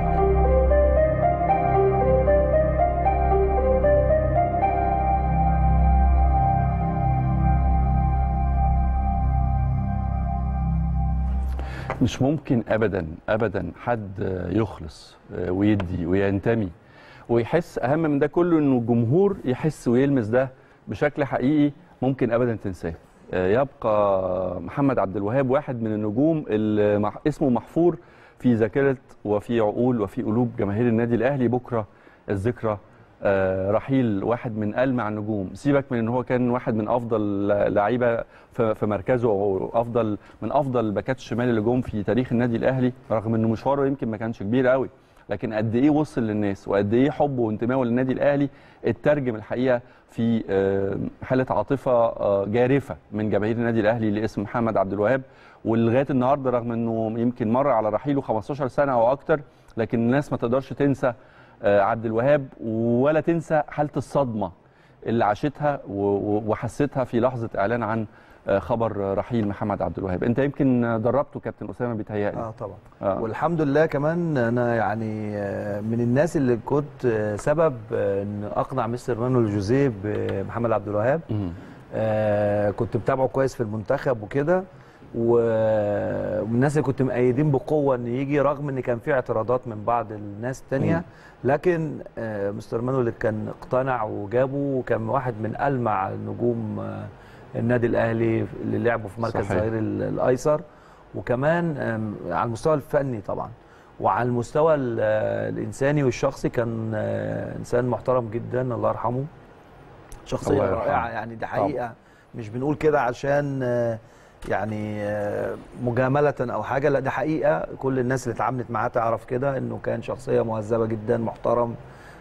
مش ممكن ابدا ابدا حد يخلص ويدي وينتمي ويحس اهم من ده كله انه الجمهور يحس ويلمس ده بشكل حقيقي ممكن ابدا تنساه يبقى محمد عبد الوهاب واحد من النجوم اللي مح- اسمه محفور في ذاكره وفي عقول وفي قلوب جماهير النادي الاهلي بكره الذكرى آه، رحيل واحد من ألمع النجوم سيبك من ان هو كان واحد من افضل لعيبه في في مركزه او افضل من افضل الباكات الشمال اللي جم في تاريخ النادي الاهلي رغم انه مشواره يمكن ما كانش كبير قوي لكن قد ايه وصل للناس وقد ايه حبه وانتمائه للنادي الاهلي اترجم الحقيقه في آه، حاله عاطفه آه، جارفه من جماهير النادي الاهلي لاسم محمد عبد الوهاب ولغايه النهارده رغم انه يمكن مر على رحيله 15 سنه او اكتر لكن الناس ما تقدرش تنسى آه، عبد الوهاب ولا تنسى حاله الصدمه اللي عاشتها و- و- وحسيتها في لحظه اعلان عن آه، خبر رحيل محمد عبد الوهاب انت يمكن دربته كابتن اسامه بيتهيألي اه طبعا آه. والحمد لله كمان انا يعني آه، من الناس اللي كنت آه، سبب آه، ان اقنع مستر مانويل جوزيه بمحمد عبد الوهاب مم. آه كنت متابعه كويس في المنتخب وكده و- ومن الناس اللي كنت مأيدين بقوه ان يجي رغم ان كان في اعتراضات من بعض الناس التانية مم. لكن آه مستر مانويل كان اقتنع وجابه وكان واحد من ألمع نجوم آه النادي الاهلي اللي لعبوا في مركز صحيح. الظهير ال- الايسر وكمان آم، على المستوى الفني طبعا وعلى المستوى ال- آه، الانساني والشخصي كان آه، انسان محترم جدا الله يرحمه شخصيه الله يرحمه. رائعه يعني دي حقيقه مش بنقول كده عشان آه، يعني آه، مجامله او حاجه لا دي حقيقه كل الناس اللي اتعاملت معاه تعرف كده انه كان شخصيه مهذبه جدا محترم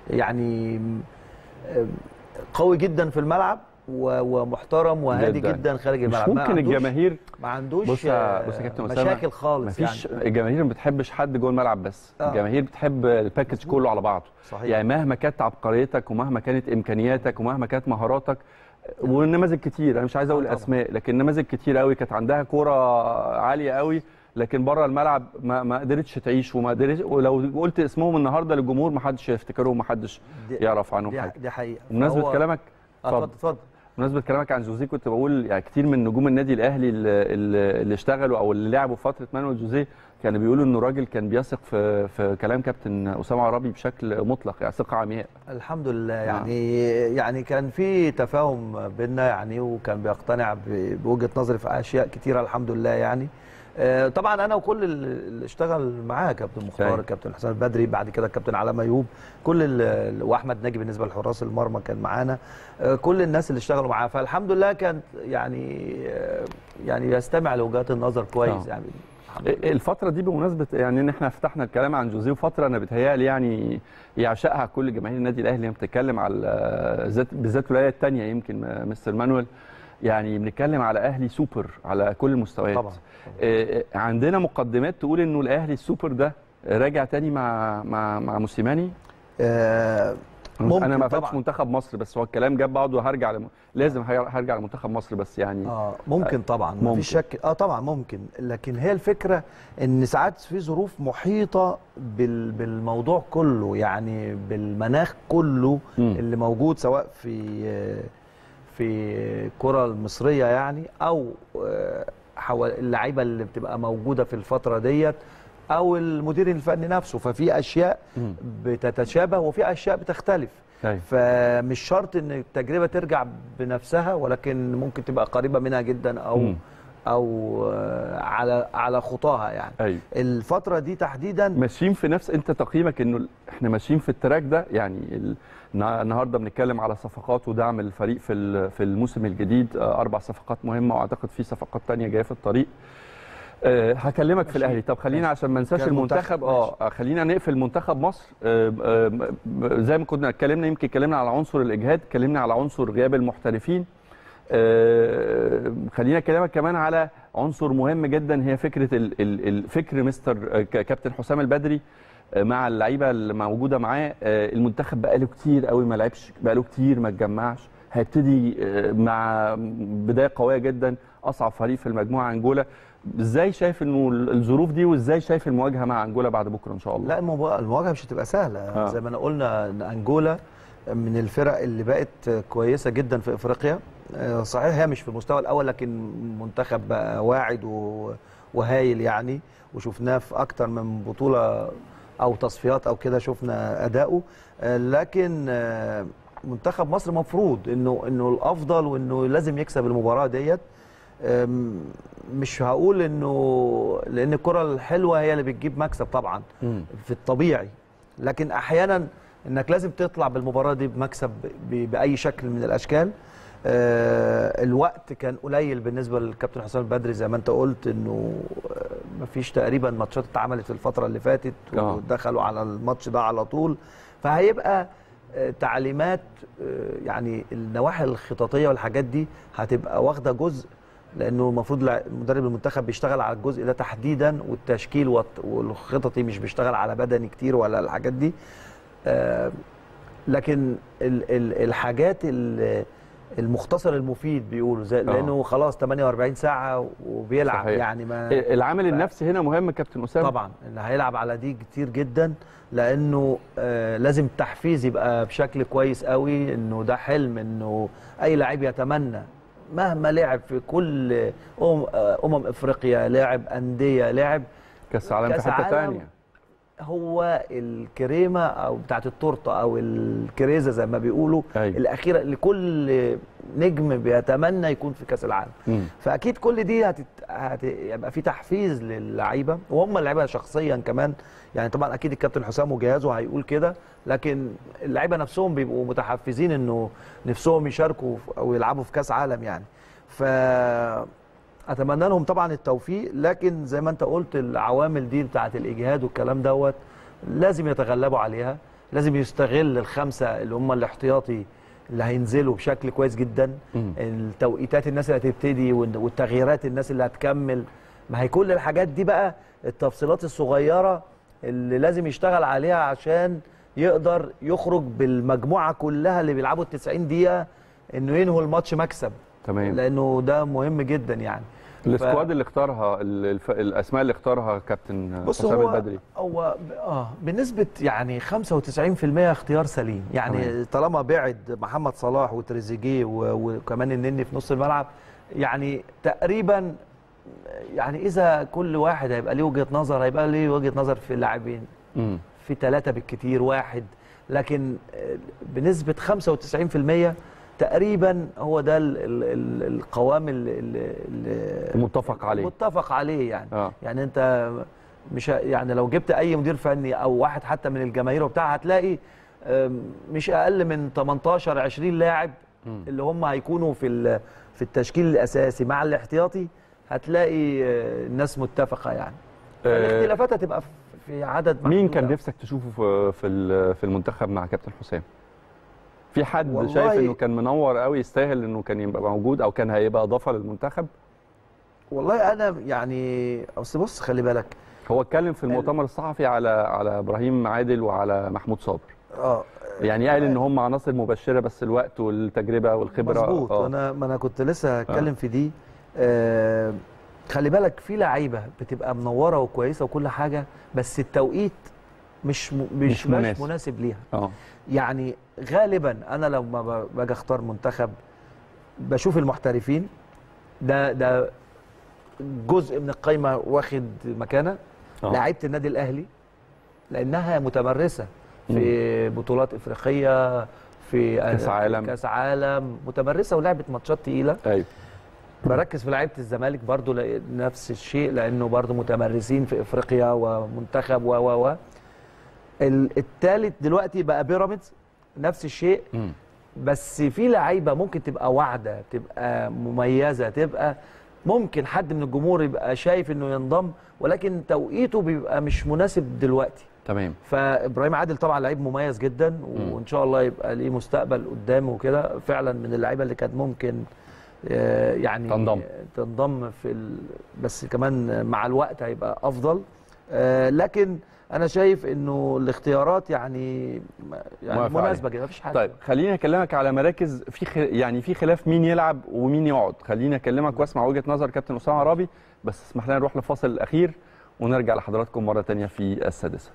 يعني آه، قوي جدا في الملعب و- ومحترم وهادي جداً. جدا, خارج مش الملعب ما ممكن عندوش- الجماهير ما عندوش بص يا آه، بص يا كابتن اسامه مشاكل خالص مفيش يعني الجماهير ما بتحبش حد جوه الملعب بس آه. الجماهير بتحب الباكج كله على بعضه صحيح. يعني مهما كانت عبقريتك ومهما كانت امكانياتك ومهما كانت مهاراتك ونماذج كتير انا مش عايز اقول آه طبعاً. اسماء لكن نماذج كتير قوي كانت عندها كوره عاليه قوي لكن بره الملعب ما, ما قدرتش تعيش وما قدرتش ولو قلت اسمهم النهارده للجمهور ما حدش يفتكرهم ما حدش دي- يعرف عنهم دي, حاجه دي حقيقه بمناسبه فهو- كلامك آه، اتفضل اتفضل بمناسبه كلامك عن جوزيه كنت بقول يعني كتير من نجوم النادي الاهلي اللي, اللي اللي اشتغلوا او اللي لعبوا في فتره مانويل جوزيه كانوا بيقولوا انه راجل كان بيثق في في كلام كابتن اسامه عرابي بشكل مطلق يعني ثقه عمياء الحمد لله يعني يعني كان في تفاهم بيننا يعني وكان بيقتنع ب- بوجهه نظري في اشياء كتيره الحمد لله يعني آه، طبعا انا وكل اللي اشتغل معاه كابتن مختار أيوة. الكابتن حسام البدري بعد كده الكابتن علي ميوب كل ال- واحمد ناجي بالنسبه لحراس المرمى كان معانا آه، كل الناس اللي اشتغلوا معاه فالحمد لله كان يعني آه، يعني يستمع لوجهات النظر كويس آه. يعني الحمد لله. الفتره دي بمناسبه يعني ان احنا فتحنا الكلام عن جوزيه وفتره انا بتهيألي يعني يعشقها كل جماهير النادي الاهلي لما بتتكلم على ذات بالذات الولايه الثانيه يمكن مستر مانويل يعني بنتكلم على اهلي سوبر على كل المستويات طبعا آه، عندنا مقدمات تقول انه الاهلي السوبر ده راجع تاني مع مع مع موسيماني آه، ممكن انا ما فاتش طبعاً. منتخب مصر بس هو الكلام جاب بعضه هرجع لم... لازم هي- هرجع لمنتخب مصر بس يعني اه ممكن طبعا ممكن. مفيش شك اه طبعا ممكن لكن هي الفكره ان ساعات في ظروف محيطه بال بالموضوع كله يعني بالمناخ كله مم. اللي موجود سواء في آه، في الكره المصريه يعني او آه، حوالي اللعيبه اللي بتبقى موجوده في الفتره ديت او المدير الفني نفسه ففي اشياء مم. بتتشابه وفي اشياء بتختلف أيوة. فمش شرط ان التجربه ترجع بنفسها ولكن ممكن تبقى قريبه منها جدا او مم. او آه، على على خطاها يعني ايوه الفتره دي تحديدا ماشيين في نفس انت تقييمك انه ال- احنا ماشيين في التراك ده يعني ال... النا- النهارده بنتكلم على صفقات ودعم الفريق في ال- في الموسم الجديد آه، اربع صفقات مهمه واعتقد في صفقات تانية جايه في الطريق أه هكلمك في الاهلي طب خلينا عشان ما ننساش كان المنتخب منتخب، اه خلينا نقفل منتخب مصر أه أه زي ما كنا اتكلمنا يمكن اتكلمنا على عنصر الاجهاد اتكلمنا على عنصر غياب المحترفين أه خلينا اكلمك كمان على عنصر مهم جدا هي فكره ال- ال- الفكر مستر آه، ك- كابتن حسام البدري آه، مع اللعيبه اللي موجوده معاه آه، المنتخب بقاله كتير قوي ما لعبش بقاله كتير ما اتجمعش هيبتدي آه، مع بدايه قويه جدا اصعب فريق في المجموعه انجولا ازاي شايف انه ال- الظروف دي وازاي شايف المواجهه مع انجولا بعد بكره ان شاء الله لا المبا- المواجهه مش هتبقى سهله آه. زي ما انا قلنا ان انجولا من الفرق اللي بقت كويسه جدا في افريقيا آه، صحيح هي مش في المستوى الاول لكن منتخب بقى واعد و- وهايل يعني وشفناه في اكتر من بطوله او تصفيات او كده شفنا اداؤه آه، لكن آه، منتخب مصر مفروض انه انه الافضل وانه لازم يكسب المباراه ديت أم، مش هقول انه لان الكره الحلوه هي اللي بتجيب مكسب طبعا مم. في الطبيعي لكن احيانا انك لازم تطلع بالمباراه دي بمكسب ب- باي شكل من الاشكال آه، الوقت كان قليل بالنسبه للكابتن حسام البدري زي ما انت قلت انه آه، مفيش تقريبا ماتشات اتعملت في الفتره اللي فاتت آه. ودخلوا على الماتش ده على طول فهيبقى آه، تعليمات آه، يعني النواحي الخططيه والحاجات دي هتبقى واخده جزء لانه المفروض لع- مدرب المنتخب بيشتغل على الجزء ده تحديدا والتشكيل والت- والخططي مش بيشتغل على بدني كتير ولا الحاجات دي آه، لكن ال- ال- الحاجات ال- المختصر المفيد بيقولوا زي لانه خلاص 48 ساعه وبيلعب صحيح. يعني ما العامل النفسي هنا مهم كابتن اسامه طبعا اللي هيلعب على دي كتير جدا لانه آه لازم التحفيز يبقى بشكل كويس قوي انه ده حلم انه اي لعيب يتمنى مهما لعب في كل أم آه، امم افريقيا لعب انديه لعب كاس العالم في كأس حته عالم ثانيه هو الكريمه او بتاعت التورته او الكريزه زي ما بيقولوا أيوة. الاخيره لكل نجم بيتمنى يكون في كاس العالم مم. فاكيد كل دي هتت... هتبقى في تحفيز للعيبه وهم اللعيبه شخصيا كمان يعني طبعا اكيد الكابتن حسام وجهازه هيقول كده لكن اللعيبه نفسهم بيبقوا متحفزين انه نفسهم يشاركوا في- او يلعبوا في كاس عالم يعني ف اتمنى لهم طبعا التوفيق لكن زي ما انت قلت العوامل دي بتاعه الاجهاد والكلام دوت لازم يتغلبوا عليها لازم يستغل الخمسه اللي هم الاحتياطي اللي هينزلوا بشكل كويس جدا مم. التوقيتات الناس اللي هتبتدي والن- والتغييرات الناس اللي هتكمل ما هي كل الحاجات دي بقى التفصيلات الصغيره اللي لازم يشتغل عليها عشان يقدر يخرج بالمجموعه كلها اللي بيلعبوا ال 90 دقيقه انه ينهوا الماتش مكسب تمام لانه ده مهم جدا يعني السكواد اللي اختارها ال- الف... الاسماء اللي اختارها كابتن بص حسام هو البدري هو ب- اه بنسبه يعني 95% اختيار سليم يعني تمام. طالما بعد محمد صلاح وتريزيجيه و- وكمان النني في نص الملعب يعني تقريبا يعني اذا كل واحد هيبقى ليه وجهه نظر هيبقى ليه وجهه نظر في اللاعبين مم. في ثلاثه بالكتير واحد لكن آه، بنسبه 95% تقريبا هو ده ال ال ال القوام ال- ال- ال- المتفق عليه. متفق عليه يعني آه. يعني انت مش ه- يعني لو جبت اي مدير فني او واحد حتى من الجماهير وبتاع هتلاقي آم، مش اقل من 18 20 لاعب مم. اللي هم هيكونوا في ال- في التشكيل الاساسي مع الاحتياطي هتلاقي آه، الناس متفقه يعني آه، الاختلافات هتبقى في- في عدد مين محدود كان أوي. نفسك تشوفه في في ال- في المنتخب مع كابتن حسام في حد والله- شايف انه كان منور قوي يستاهل انه كان يبقى موجود او كان هيبقى اضافه للمنتخب والله انا يعني اصل بص خلي بالك هو اتكلم في المؤتمر الصحفي على على ابراهيم عادل وعلى محمود صابر اه يعني قال ان هم عناصر مبشره بس الوقت والتجربه والخبره مظبوط آه. انا ما انا كنت لسه هتكلم في دي آه خلي بالك في لعيبه بتبقى منوره وكويسه وكل حاجه بس التوقيت مش م... مش, مش مش مناسب. مناسب. مناسب ليها اه يعني غالبا انا لما ب- باجي اختار منتخب بشوف المحترفين ده ده جزء من القايمه واخد مكانه آه. لعيبه النادي الاهلي لانها متمرسه في بطولات افريقيه في كأس عالم. كاس عالم متمرسه ولعبت ماتشات تقيله ايوه بركز في لعيبه الزمالك برضو لأ- نفس الشيء لانه برضو متمرسين في افريقيا ومنتخب و و و ال- التالت دلوقتي بقى بيراميدز نفس الشيء مم. بس في لعيبه ممكن تبقى واعده تبقى مميزه تبقى ممكن حد من الجمهور يبقى شايف انه ينضم ولكن توقيته بيبقى مش مناسب دلوقتي تمام فابراهيم عادل طبعا لعيب مميز جدا وان شاء الله يبقى ليه مستقبل قدام وكده فعلا من اللعيبه اللي كانت ممكن آه، يعني تنضم. تنضم في ال... بس كمان مع الوقت هيبقى افضل آه، لكن انا شايف انه الاختيارات يعني يعني موافق مناسبه كده مفيش حاجه طيب خليني اكلمك على مراكز في خ... يعني في خلاف مين يلعب ومين يقعد خليني اكلمك واسمع وجهه نظر كابتن اسامه عرابي بس اسمح لنا نروح للفاصل الاخير ونرجع لحضراتكم مره تانية في السادسه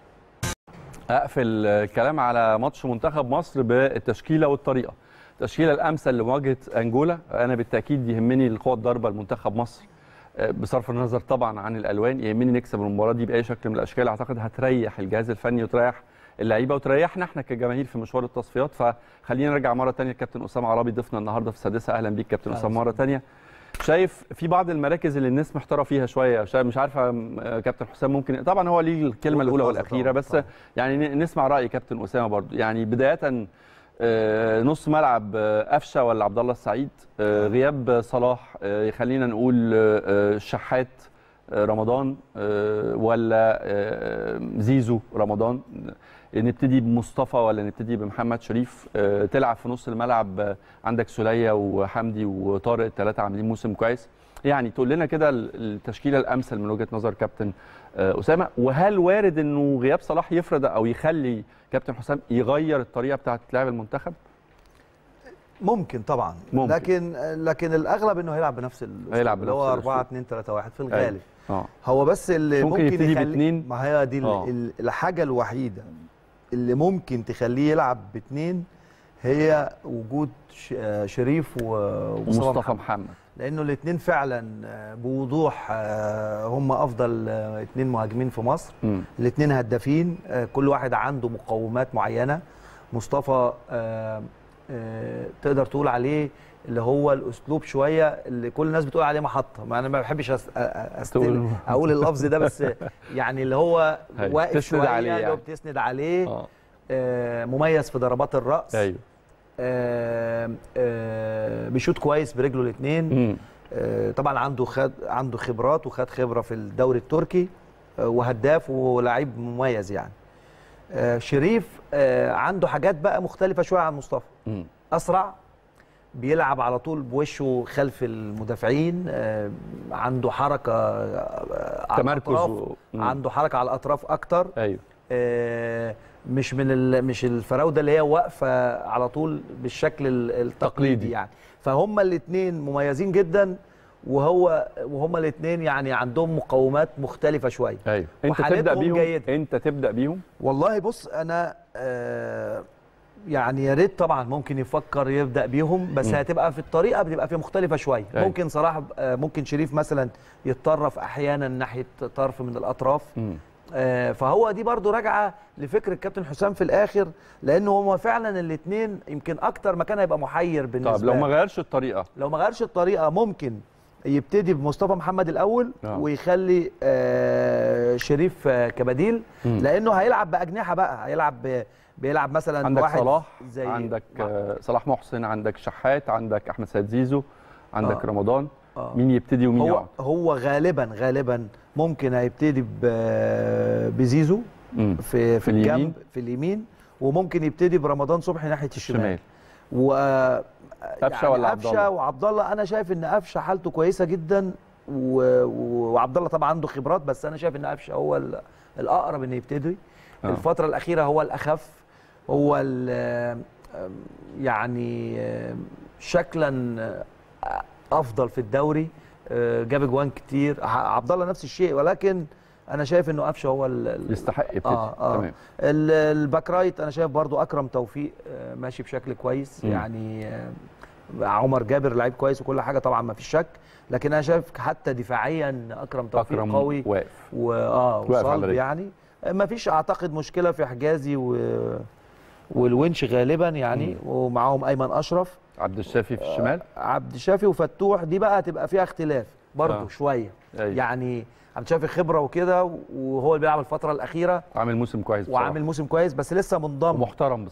اقفل الكلام على ماتش منتخب مصر بالتشكيله والطريقه التشكيله الامثل لمواجهه انجولا انا بالتاكيد يهمني القوه الضاربه لمنتخب مصر آه، بصرف النظر طبعا عن الالوان يهمني نكسب المباراه دي باي شكل من الاشكال اعتقد هتريح الجهاز الفني وتريح اللعيبه وتريحنا احنا كجماهير في مشوار التصفيات فخلينا نرجع مره ثانيه كابتن اسامه عرابي ضيفنا النهارده في السادسه اهلا بيك كابتن اسامه مره ثانيه شايف في بعض المراكز اللي الناس محتاره فيها شويه شايف مش عارفه آه، كابتن حسام ممكن طبعا هو ليه الكلمه وجهة الاولى نظر والاخيره طبعاً، بس طبعاً. يعني ن- نسمع راي كابتن اسامه برضو يعني بدايه آه، نص ملعب آه، قفشه ولا عبد الله السعيد آه، غياب صلاح آه، خلينا نقول آه، آه، الشحات آه، رمضان آه، ولا آه، زيزو رمضان نبتدي بمصطفى ولا نبتدي بمحمد شريف آه، تلعب في نص الملعب آه، عندك سوليه وحمدي وطارق الثلاثه عاملين موسم كويس يعني تقول لنا كده ال- التشكيله الامثل من وجهه نظر كابتن آه، اسامه وهل وارد انه غياب صلاح يفرض او يخلي كابتن حسام يغير الطريقه بتاعه لعب المنتخب ممكن طبعا ممكن. لكن لكن الاغلب انه هيلعب بنفس الأسلوب، هيلعب اللي هو بنفس 4 الأسلوب. 2 3 1 في الغالب اه هو بس اللي ممكن ممكن, يبتدي يخلي باتنين؟ ما هي دي ال- آه. ال- الحاجه الوحيده اللي ممكن تخليه يلعب باثنين هي وجود ش- آه، شريف و- ومصطفى ومصطفى محمد محمد لانه الاثنين فعلا آه، بوضوح آه، هم افضل اثنين مهاجمين في مصر مم. الاثنين هدافين آه، كل واحد عنده مقومات معينه مصطفى آه، آه، تقدر تقول عليه اللي هو الاسلوب شويه اللي كل الناس بتقول عليه محطه ما انا ما بحبش أس... أ- أ- أستل... تقول- اقول اللفظ ده بس يعني اللي هو أيوة. واقف تسند شويه عليه اللي هو يعني. بتسند عليه اه آه، مميز في ضربات الراس ايوه آه، آه، بيشوط كويس برجله الاثنين مم. آه، طبعا عنده خد عنده خبرات وخد خبره في الدوري التركي آه، وهداف ولاعيب مميز يعني آه، شريف آه، عنده حاجات بقى مختلفه شويه عن مصطفى مم. اسرع بيلعب على طول بوشه خلف المدافعين آه، عنده حركه آه، على تمركز الأطراف. و- مم. عنده حركه على الاطراف اكتر ايوه آه، مش من ال- مش الفراوده اللي هي واقفه على طول بالشكل ال- التقليدي تقليدي. يعني فهم الاثنين مميزين جدا وهو وهما الاثنين يعني عندهم مقومات مختلفه شويه ايوه انت تبدا وحالتهم بيهم جيدة. انت تبدا بيهم والله بص انا آه يعني يا ريت طبعا ممكن يفكر يبدا بيهم بس مم. هتبقى في الطريقه بتبقى في مختلفه شويه أيوة. ممكن صراحه آه ممكن شريف مثلا يتطرف احيانا ناحيه طرف من الاطراف مم. آه، فهو دي برضو راجعه لفكر الكابتن حسام في الاخر لانه هو فعلا الاثنين يمكن اكتر مكان هيبقى محير بالنسبه طب لو ما له. غيرش الطريقه لو ما غيرش الطريقه ممكن يبتدي بمصطفى محمد الاول آه. ويخلي آه، شريف آه، كبديل مم. لانه هيلعب باجنحه بقى هيلعب ب- بيلعب مثلا عندك واحد صلاح زي عندك آه، صلاح محسن عندك شحات عندك احمد سيد زيزو عندك آه. رمضان آه. مين يبتدي ومين هو يقعد هو غالبا غالبا ممكن هيبتدي ب- بزيزو مم. في في اليمين. الجنب في اليمين وممكن يبتدي برمضان صبحي ناحيه الشمال شمال و قفشة ولا عبد الله؟ قفشه وعبد الله انا شايف ان قفشه حالته كويسه جدا و... و- وعبد الله طبعا عنده خبرات بس انا شايف ان قفشه هو ال... الاقرب انه يبتدي آه. الفتره الاخيره هو الاخف هو ال... يعني شكلا افضل في الدوري جاب اجوان كتير عبد الله نفس الشيء ولكن انا شايف انه قفشه هو ال... ال- يستحق يبتدي آه آه. تمام ال- الباك رايت انا شايف برضو اكرم توفيق آه، ماشي بشكل كويس مم. يعني آه، عمر جابر لعيب كويس وكل حاجه طبعا ما فيش شك لكن انا شايف حتى دفاعيا اكرم توفيق اكرم قوي واقف واه واقف على وصلب رجله. يعني ما فيش اعتقد مشكله في حجازي و والونش غالبا يعني ومعاهم ايمن اشرف عبد الشافي في الشمال عبد الشافي وفتوح دي بقى هتبقى فيها اختلاف برضه آه. شويه أيوة. يعني عبد الشافي خبره وكده وهو اللي بيلعب الفتره الاخيره عامل موسم كويس بصراحة. وعامل موسم كويس بس لسه منضم ومحترم بصراحه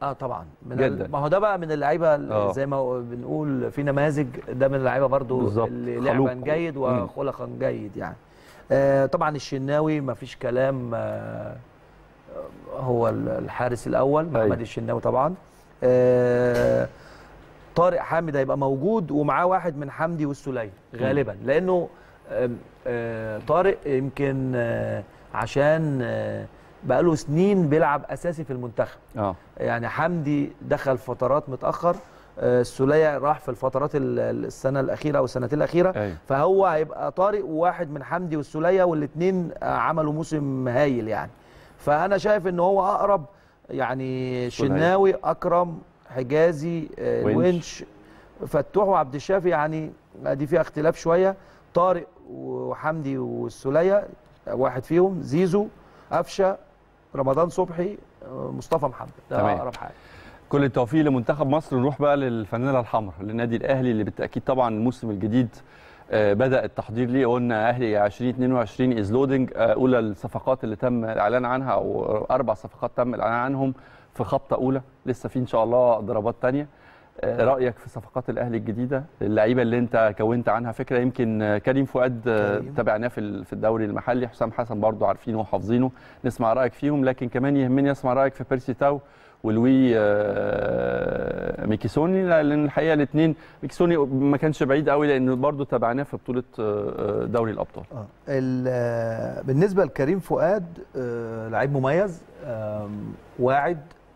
اه طبعا من جداً. ال- ما هو ده بقى من اللعيبه ال- آه. زي ما هو بنقول في نماذج ده من اللعيبه برضو بالظبط. اللي خلوق. لعبا جيد مم. وخلقا جيد يعني آه طبعا الشناوي ما فيش كلام آه هو ال- الحارس الاول أيوة. محمد الشناوي طبعا آه طارق حامد هيبقى موجود ومعاه واحد من حمدي والسليم غالبا لانه آم، آه طارق يمكن آه عشان آه بقاله سنين بيلعب اساسي في المنتخب اه يعني حمدي دخل فترات متاخر آه، السوليه راح في الفترات ال- ال- السنه الاخيره او السنتين الاخيره أيوة. فهو هيبقى طارق وواحد من حمدي والسوليه والاثنين عملوا موسم هايل يعني فانا شايف ان هو اقرب يعني شناوي اكرم حجازي آه، ونش. الونش فتوح وعبد الشافي يعني دي فيها اختلاف شويه طارق وحمدي والسوليه واحد فيهم زيزو قفشه رمضان صبحي آه، مصطفى محمد ده تمام. اقرب حاجه كل التوفيق لمنتخب مصر نروح بقى للفانيلا الحمراء للنادي الاهلي اللي بالتاكيد طبعا الموسم الجديد آه، بدا التحضير ليه قلنا اهلي 2022 از لودنج اولى الصفقات اللي تم الاعلان عنها او اربع صفقات تم الاعلان عنهم في خطه اولى لسه في ان شاء الله ضربات تانية آه، رايك في صفقات الاهلي الجديده اللعيبه اللي انت كونت عنها فكره يمكن آه، كريم فؤاد آه، كريم. تابعناه في ال- في الدوري المحلي حسام حسن برضو عارفينه وحافظينه نسمع رايك فيهم لكن كمان يهمني اسمع رايك في بيرسي تاو ولوي آه، ميكيسوني لان الحقيقه الاثنين ميكيسوني ما كانش بعيد قوي لانه برضه تابعناه في بطوله آه، دوري الابطال اه ال- آه، بالنسبه لكريم فؤاد آه، لعيب مميز آم، واعد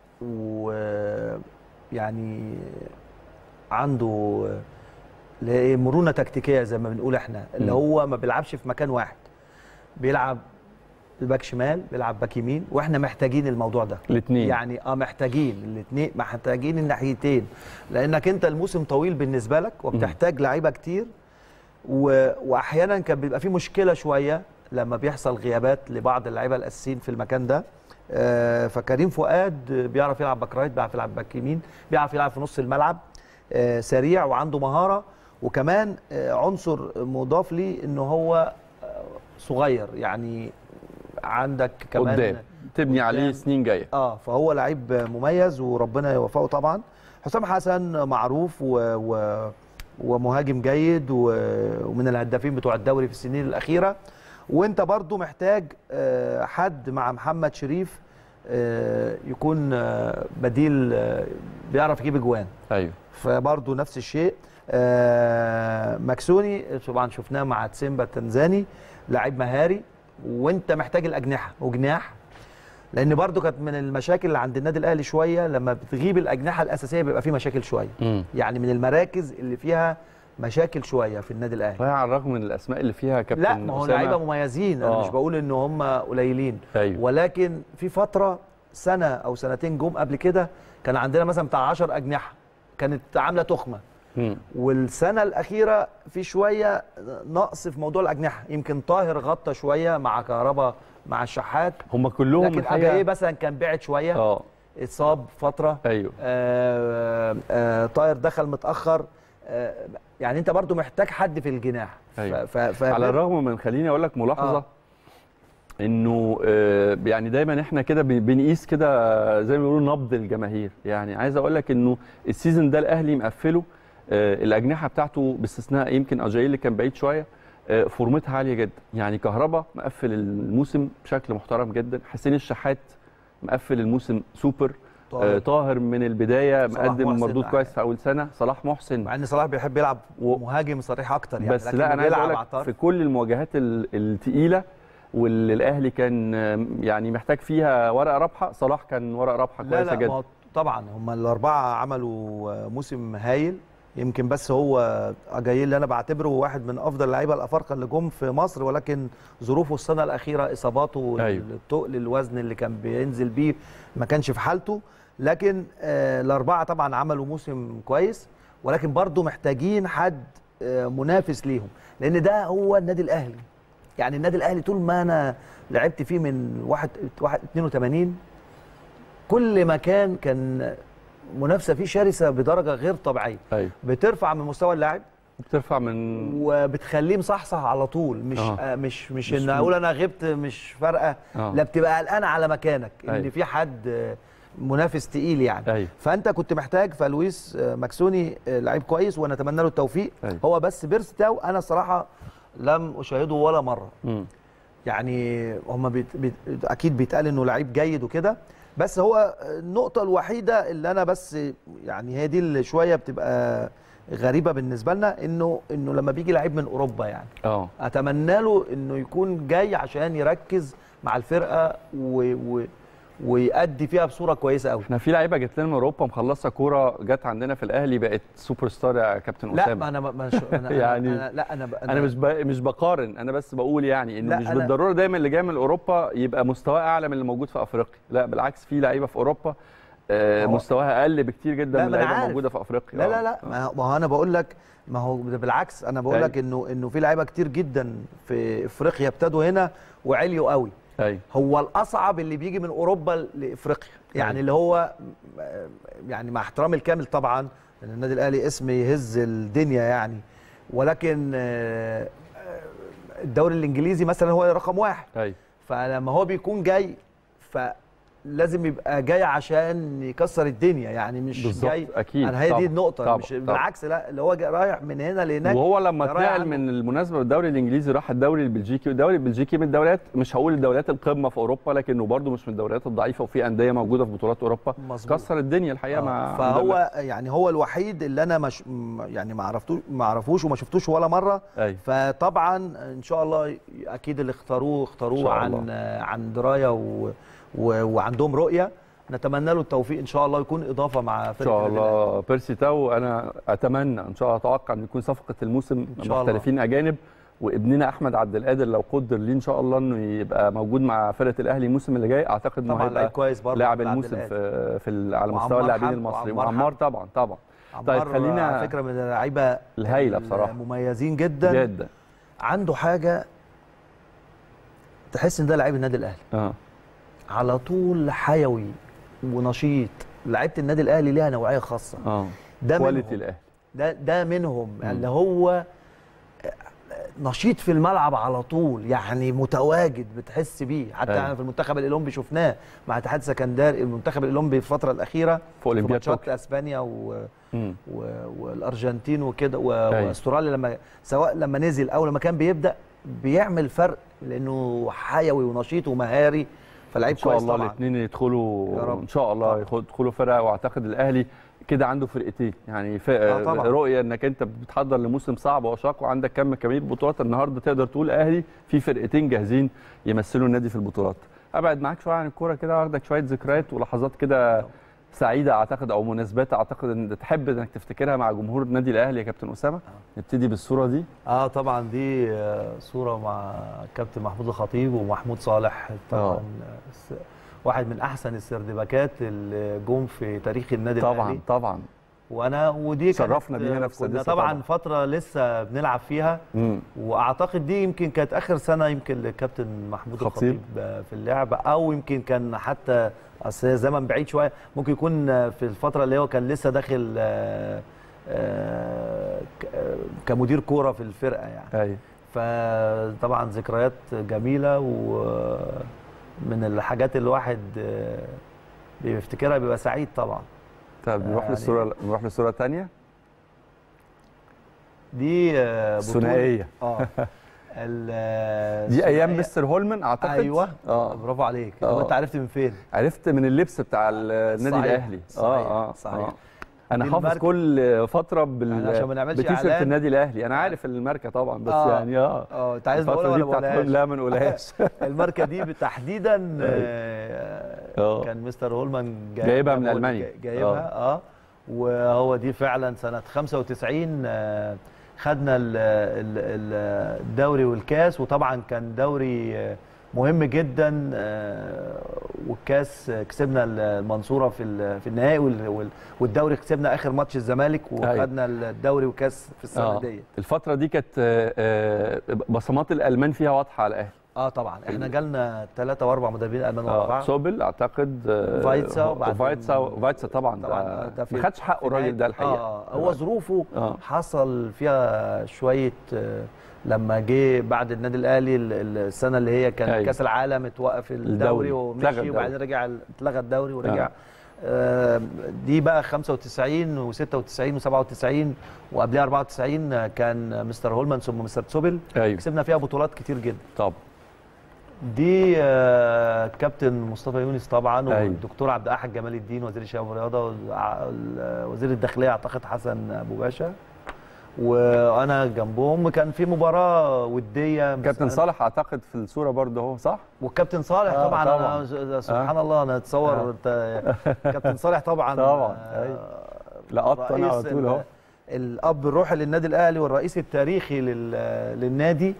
ويعني عنده آه، اللي هي إيه، مرونه تكتيكيه زي ما بنقول احنا اللي مم. هو ما بيلعبش في مكان واحد بيلعب باك شمال بيلعب باك يمين واحنا محتاجين الموضوع ده الاثنين يعني اه محتاجين الاثنين محتاجين الناحيتين لانك انت الموسم طويل بالنسبه لك وبتحتاج لعيبه كتير و... واحيانا كان بيبقى في مشكله شويه لما بيحصل غيابات لبعض اللعيبه الاساسيين في المكان ده آه فكريم فؤاد بيعرف يلعب باك رايت بيعرف يلعب باك يمين بيعرف يلعب في نص الملعب آه سريع وعنده مهاره وكمان آه عنصر مضاف ليه ان هو آه صغير يعني عندك كمان قدام تبني عليه قدام. سنين جايه اه فهو لعيب مميز وربنا يوفقه طبعا حسام حسن معروف و... و... ومهاجم جيد و... ومن الهدافين بتوع الدوري في السنين الاخيره وانت برضو محتاج آه، حد مع محمد شريف آه، يكون آه، بديل آه، بيعرف يجيب اجوان ايوه فبرضه نفس الشيء آه، مكسوني طبعا شفناه مع تسيمبا التنزاني لعيب مهاري وانت محتاج الاجنحه وجناح لان برضه كانت من المشاكل اللي عند النادي الاهلي شويه لما بتغيب الاجنحه الاساسيه بيبقى في مشاكل شويه امم يعني من المراكز اللي فيها مشاكل شويه في النادي الاهلي على الرغم من الاسماء اللي فيها كابتن لا ما هو أسامة. لعيبه مميزين انا آه. مش بقول ان هم قليلين ايوه ولكن في فتره سنه او سنتين جم قبل كده كان عندنا مثلا بتاع 10 اجنحه كانت عامله تخمه مم. والسنه الاخيره في شويه نقص في موضوع الاجنحه يمكن طاهر غطى شويه مع كهربا مع الشحات هم كلهم لكن الحقيقة- اجاي مثلا كان بعد شويه اه اتصاب فتره ايوه آه آه طاهر دخل متاخر آه يعني انت برضو محتاج حد في الجناح ف- أيوة. ف ف على الرغم من خليني اقول لك ملاحظه آه. انه آه، يعني دايما احنا كده بن- بنقيس كده زي ما بيقولوا نبض الجماهير يعني عايز اقول لك انه السيزون ده الاهلي مقفله آه، الاجنحه بتاعته باستثناء يمكن اجاي اللي كان بعيد شويه آه، فورمتها عاليه جدا يعني كهربا مقفل الموسم بشكل محترم جدا حسين الشحات مقفل الموسم سوبر آه، طاهر من البدايه صلاح مقدم محسن مردود آه. كويس في اول سنه صلاح محسن مع ان صلاح بيحب يلعب و- مهاجم صريح اكتر يعني بس لكن لا انا عايز بيلعب اقول على لك الطرف. في كل المواجهات ال- التقيله واللي الاهلي كان آم، يعني محتاج فيها ورقه رابحه صلاح كان ورقه رابحه لا كويسه لا جدا ما هو طبعا هم الاربعه عملوا موسم هايل يمكن بس هو اجايل اللي انا بعتبره واحد من افضل اللعيبه الافارقه اللي جم في مصر ولكن ظروفه السنه الاخيره اصاباته أيوة. التقل الوزن اللي كان بينزل بيه ما كانش في حالته لكن آه الاربعه طبعا عملوا موسم كويس ولكن برضه محتاجين حد آه منافس ليهم لان ده هو النادي الاهلي يعني النادي الاهلي طول ما انا لعبت فيه من واحد واحد 82 كل مكان كان منافسه فيه شرسه بدرجه غير طبيعيه ايوه بترفع من مستوى اللاعب بترفع من وبتخليه مصحصح على طول مش آه. آه مش مش, مش ان اقول انا غبت مش فارقه آه. لا بتبقى قلقان على مكانك ان أيوة. في حد آه، منافس تقيل يعني أيوة. فانت كنت محتاج فلويس آه، ماكسوني آه، لعيب كويس ونتمنى له التوفيق أيوة. هو بس بيرس تاو انا صراحه لم اشاهده ولا مره مم. يعني هم بيت بيت اكيد بيتقال انه لعيب جيد وكده بس هو النقطه الوحيده اللي انا بس يعني هي دي اللي شويه بتبقى غريبه بالنسبه لنا انه انه لما بيجي لعيب من اوروبا يعني اه اتمنى له انه يكون جاي عشان يركز مع الفرقه و و ويأدي فيها بصوره كويسه قوي احنا في لعيبه جت لنا من اوروبا مخلصه كوره جت عندنا في الاهلي بقت سوبر ستار يا كابتن لا اسامه ما انا ما أنا, أنا يعني أنا لا انا ب- انا مش ب... مش بقارن انا بس بقول يعني انه لا، مش أنا- بالضروره دايما اللي جاي من اوروبا يبقى مستواه اعلى من اللي موجود في افريقيا لا بالعكس في لعيبه في اوروبا آه، هو- مستواها اقل بكتير جدا لا، من ما أنا اللعيبه عارف. موجوده في افريقيا لا آه. لا لا آه. ما هو- ما هو انا بقول لك ما هو ده بالعكس انا بقول لك انه انه في لعيبه كتير جدا في افريقيا ابتدوا هنا وعليوا قوي ايوه هو الاصعب اللي بيجي من اوروبا لافريقيا يعني أيوة. اللي هو يعني مع احترامي الكامل طبعا ان النادي الاهلي اسم يهز الدنيا يعني ولكن آه، آه، الدوري الانجليزي مثلا هو رقم واحد ايوه فلما هو بيكون جاي فلازم يبقى جاي عشان يكسر الدنيا يعني مش بالظبط، جاي أكيد، انا هي طبعا، دي النقطه طبعا، مش طبعا. بالعكس لا اللي هو جاي رايح من هنا لهناك وهو لما ده رايح اتنقل عنه. من المناسبه الدوري الانجليزي راح الدوري البلجيكي والدوري البلجيكي من الدوريات مش هقول الدوريات القمه في اوروبا لكنه برده مش من الدوريات الضعيفه وفي انديه موجوده في بطولات اوروبا مظبوط. كسر الدنيا الحقيقه مع آه، فهو يعني هو الوحيد اللي انا مش م- يعني ما عرفتوش ما اعرفوش وما شفتوش ولا مره ايوه فطبعا ان شاء الله اكيد اللي اختاروه إن اختاروه شاء عن الله. عن درايه و و وعندهم رؤيه نتمنى له التوفيق ان شاء الله يكون اضافه مع ان فرقه شاء النادي الأهلي. الله بيرسي تاو انا اتمنى ان شاء الله اتوقع ان يكون صفقه الموسم شاء الله. محترفين اجانب وابننا احمد عبد القادر لو قدر ليه ان شاء الله انه يبقى موجود مع فرقه الاهلي الموسم اللي جاي اعتقد انه طبعا لعيب هيبقى كويس برضه لاعب عبد الموسم القادر. في في ال- على مستوى وعمار اللاعبين حمد- المصريين وعمار وعمار حمد. طبعا طبعا طيب عمار خلينا- على فكره من اللعيبه الهايلة بصراحة. مميزين جدا جدا عنده حاجه تحس ان ده لعيب النادي الاهلي اه على طول حيوي ونشيط لعيبه النادي الاهلي ليها نوعيه خاصه اه ده كواليتي منهم الاهلي ده ده منهم اللي هو نشيط في الملعب على طول يعني متواجد بتحس بيه حتى أيوة. يعني في المنتخب الاولمبي شفناه مع اتحاد سكندري المنتخب الاولمبي في الفتره الاخيره في اولمبياد ماتشات طوكيو اسبانيا و... مم. و... والارجنتين وكده و... أيوة. واستراليا لما سواء لما نزل او لما كان بيبدا بيعمل فرق لانه حيوي ونشيط ومهاري فلعيب ان شاء كويس الله طبعا الاثنين يدخلوا يا رب. ان شاء الله طبعا. يدخلوا فرقه واعتقد الاهلي كده عنده فرقتين يعني ف... آه طبعا. رؤيه انك انت بتحضر لموسم صعب وشاق وعندك كم كبير بطولات النهارده تقدر تقول اهلي في فرقتين جاهزين يمثلوا النادي في البطولات ابعد معاك شويه عن الكوره كده واخدك شويه ذكريات ولحظات كده سعيده اعتقد او مناسبات اعتقد ان تحب انك تفتكرها مع جمهور النادي الاهلي يا كابتن اسامه نبتدي بالصوره دي اه طبعا دي آه، صوره مع كابتن محمود الخطيب ومحمود صالح طبعا آه. آه، س- واحد من احسن السردباكات اللي جم في تاريخ النادي طبعا الاهلي طبعا وانا ودي كانت- شرفنا بيه هنا في كنا السادسة طبعا طبعاً. فتره لسه بنلعب فيها مم. واعتقد دي يمكن كانت اخر سنه يمكن للكابتن محمود خطيب. الخطيب آه، في اللعب او يمكن كان حتى اصل هي زمن بعيد شويه ممكن يكون آه، في الفتره اللي هو كان لسه داخل آه، آه، ك- آه، كمدير كوره في الفرقه يعني ايوه فطبعا ذكريات جميله ومن الحاجات اللي الواحد آه، بيفتكرها بيبقى سعيد طبعا طب نروح يعني- للصوره نروح للصوره الثانيه دي آه، بطولة- ثنائيه اه ال- دي ايام الثنائية- مستر هولمان اعتقد ايوه اه برافو عليك طب آه. انت عرفت من فين عرفت من اللبس بتاع النادي صحيح، الاهلي صحيح، اه اه صحيح. آه. انا دي حافظ الماركة. كل فتره بال يعني عشان ما نعملش بتيشيرت إعلان. النادي الاهلي انا عارف الماركه طبعا بس آه. يعني اه اه انت عايز نقولها الفتره ولا دي ما بتاعت نقولهاش؟ لا ما نقولهاش الماركه دي تحديدا آه، آه. كان مستر هولمان جايب- جايبها من جايبها- ألمانيا. جايبها اه وهو دي فعلا سنه 95 آه، خدنا ال- ال- ال- الدوري والكاس وطبعا كان دوري آه، مهم جدا آه، والكاس آه، كسبنا المنصوره في ال- في النهائي وال- وال- والدوري كسبنا اخر ماتش الزمالك وخدنا الدوري والكاس في السنه آه. دي الفتره دي كانت آه، آه، بصمات الالمان فيها واضحه على الاهلي اه طبعا احنا جالنا ثلاثه واربع مدربين المان ورا اه بعض سوبل اعتقد آه، فايتسا هو- وبعدين- فايتسا فايتسا طبعا طبعا ده ده في- ما خدش حقه في الراجل نهاية- ده الحقيقه آه هو ظروفه آه. حصل فيها شويه آه، لما جه بعد النادي الاهلي ال- ال- السنه اللي هي كان أيوة. كاس العالم اتوقف الدوري. الدوري اتلغى ومشي الدوري. وبعدين رجع ال- اتلغى الدوري ورجع آه. آه، دي بقى 95 و96 و97 وقبلها 94 آه، كان مستر هولمان ثم مستر تسوبل ايوه كسبنا فيها بطولات كتير جدا طب دي آه، كابتن مصطفى يونس طبعا أيوة. والدكتور عبد الاحد جمال الدين وزير الشباب والرياضه وع- ال- وزير الداخليه اعتقد حسن ابو باشا وانا جنبهم كان في مباراه وديه كابتن مس- صالح اعتقد في الصوره برضه اهو صح والكابتن صالح آه، طبعا, طبعاً. انا سبحان الله انا اتصور انت كابتن صالح طبعا طبعاً، آه، أيوة. لقطت انا على رئيس طول ال- اهو الاب الروحي للنادي الاهلي والرئيس التاريخي لل- للنادي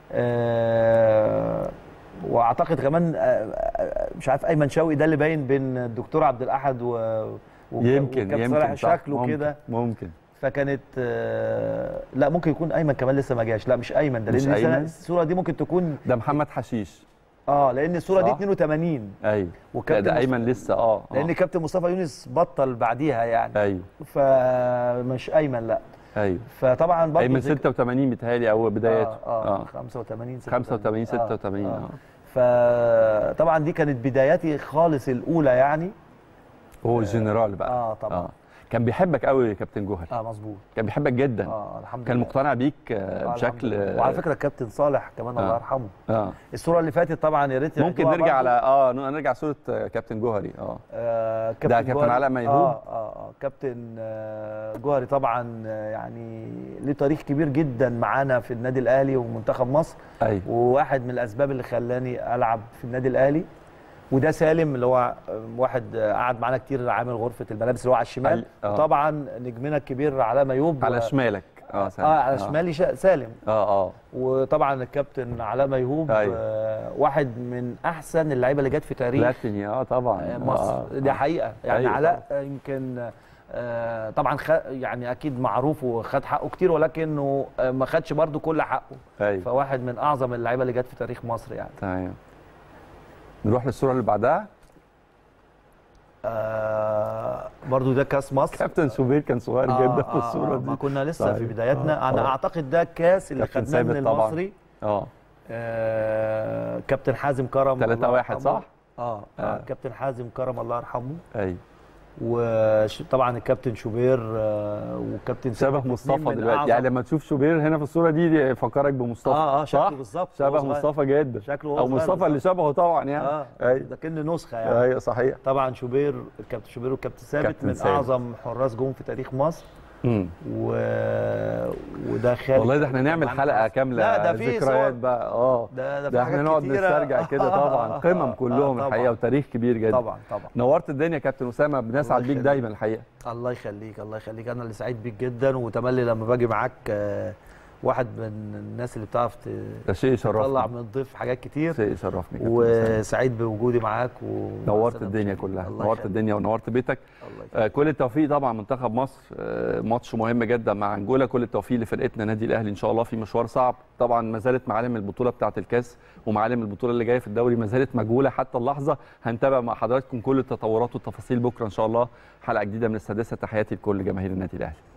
آه، واعتقد كمان آه، آه، مش عارف ايمن شوقي ده اللي باين بين الدكتور عبد الاحد و و- يمكن وكابتن صالح يمكن صح، شكله ممكن، كده ممكن فكانت آه، لا ممكن يكون ايمن كمان لسه ما جاش لا مش ايمن ده مش لان السنة- أيمن؟ الصوره دي ممكن تكون ده محمد حشيش اه لان الصوره دي صح. 82 ايوه لا وكابتن ده مص- ايمن لسه اه آه. لان كابتن مصطفى يونس بطل بعديها يعني ايوه فمش ايمن لا ايوه فطبعا برضه ايمن ذكر- 86 بيتهيألي او بداياته اه, آه 85 85 86 آه. اه فطبعا دي كانت بداياتي خالص الاولى يعني هو الجنرال بقى اه طبعا كان بيحبك قوي يا كابتن جوهري اه مظبوط كان بيحبك جدا اه الحمد كان لله مقتنع بيك آه، آه، بشكل الحمد لله. وعلى فكره الكابتن صالح كمان الله آه. يرحمه اه الصوره اللي فاتت طبعا يا ريت ممكن يعيدوها نرجع برضه. على اه نرجع صوره آه، كابتن جوهري اه آه ده كابتن جوهري. علاء ميهوب؟ اه اه, آه كابتن آه جوهري طبعا آه، يعني ليه تاريخ كبير جدا معانا في النادي الاهلي ومنتخب مصر ايوه وواحد من الاسباب اللي خلاني العب في النادي الاهلي وده سالم اللي هو واحد قعد معانا كتير عامل غرفه الملابس اللي هو على الشمال علي- آه. طبعا نجمنا الكبير علاء ميوب على و- شمالك اه سامع. اه على شمالي شا- سالم اه اه وطبعا الكابتن علاء ميهوب أيوة. آه واحد من احسن اللعيبه اللي جت في تاريخ لاتيني اه طبعا آه، مصر آه. دي حقيقه يعني أيوة علاء آه، يمكن آه طبعا خ... يعني اكيد معروف وخد حقه كتير ولكنه آه، ما خدش برضه كل حقه ايوه فواحد من اعظم اللعيبه اللي جت في تاريخ مصر يعني تمام نروح للصوره اللي بعدها آه برضو ده كاس مصر كابتن شوبير كان صغير آه، جدا في آه، الصوره آه، دي ما كنا لسه صحيح. في بداياتنا آه، انا آه. اعتقد ده الكاس اللي كابتن خدناه من ثابت طبعاً. المصري اه آه كابتن حازم كرم 3 الله 1 يرحمه. صح؟ اه, آه. آه. كابتن حازم كرم الله يرحمه ايوه وطبعا الكابتن شوبير آه وكابتن شبه ثابت اتنين مصطفى من دلوقتي أعظم- يعني لما تشوف شوبير هنا في الصوره دي, دي يفكرك بمصطفى اه اه صح؟ شكله بالظبط شبه وهو صغير. مصطفى جدا شكله وهو او صغير مصطفى اللي بالظبط. شبهه طبعا يعني اه ايوه ده كأنه نسخه يعني ايوه صحيح طبعا شوبير الكابتن شوبير والكابتن ثابت كابتن من ثابت. اعظم حراس جون في تاريخ مصر مم. و... وده خالد والله ده احنا نعمل معانا حلقه خالص. كامله لا ده في ذكريات صور. بقى اه ده ده, في ده احنا حاجات نقعد كتيرة. نسترجع كده طبعا قمم كلهم طبعاً. الحقيقه وتاريخ كبير جدا طبعا طبعا نورت الدنيا يا كابتن اسامه بنسعد بيك يخليك. دايما الحقيقه الله يخليك الله يخليك انا اللي سعيد بيك جدا وتملي لما باجي معاك آه، واحد من الناس اللي بتعرف ت- ده شيء تطلع يشرفني من الضيف حاجات كتير شيء يشرفني كابتن أسامة. وسعيد بوجودي معاك و نورت الدنيا كلها الله نورت يخليك. الدنيا ونورت بيتك الله يخليك. آه، كل التوفيق طبعا منتخب مصر آه، ماتش مهم جدا مع انجولا كل التوفيق لفرقتنا نادي الاهلي ان شاء الله في مشوار صعب طبعا ما زالت معالم البطوله بتاعه الكاس ومعالم البطوله اللي جايه في الدوري ما زالت مجهوله حتى اللحظه هنتابع مع حضراتكم كل التطورات والتفاصيل بكره ان شاء الله حلقه جديده من السادسه تحياتي لكل جماهير النادي الاهلي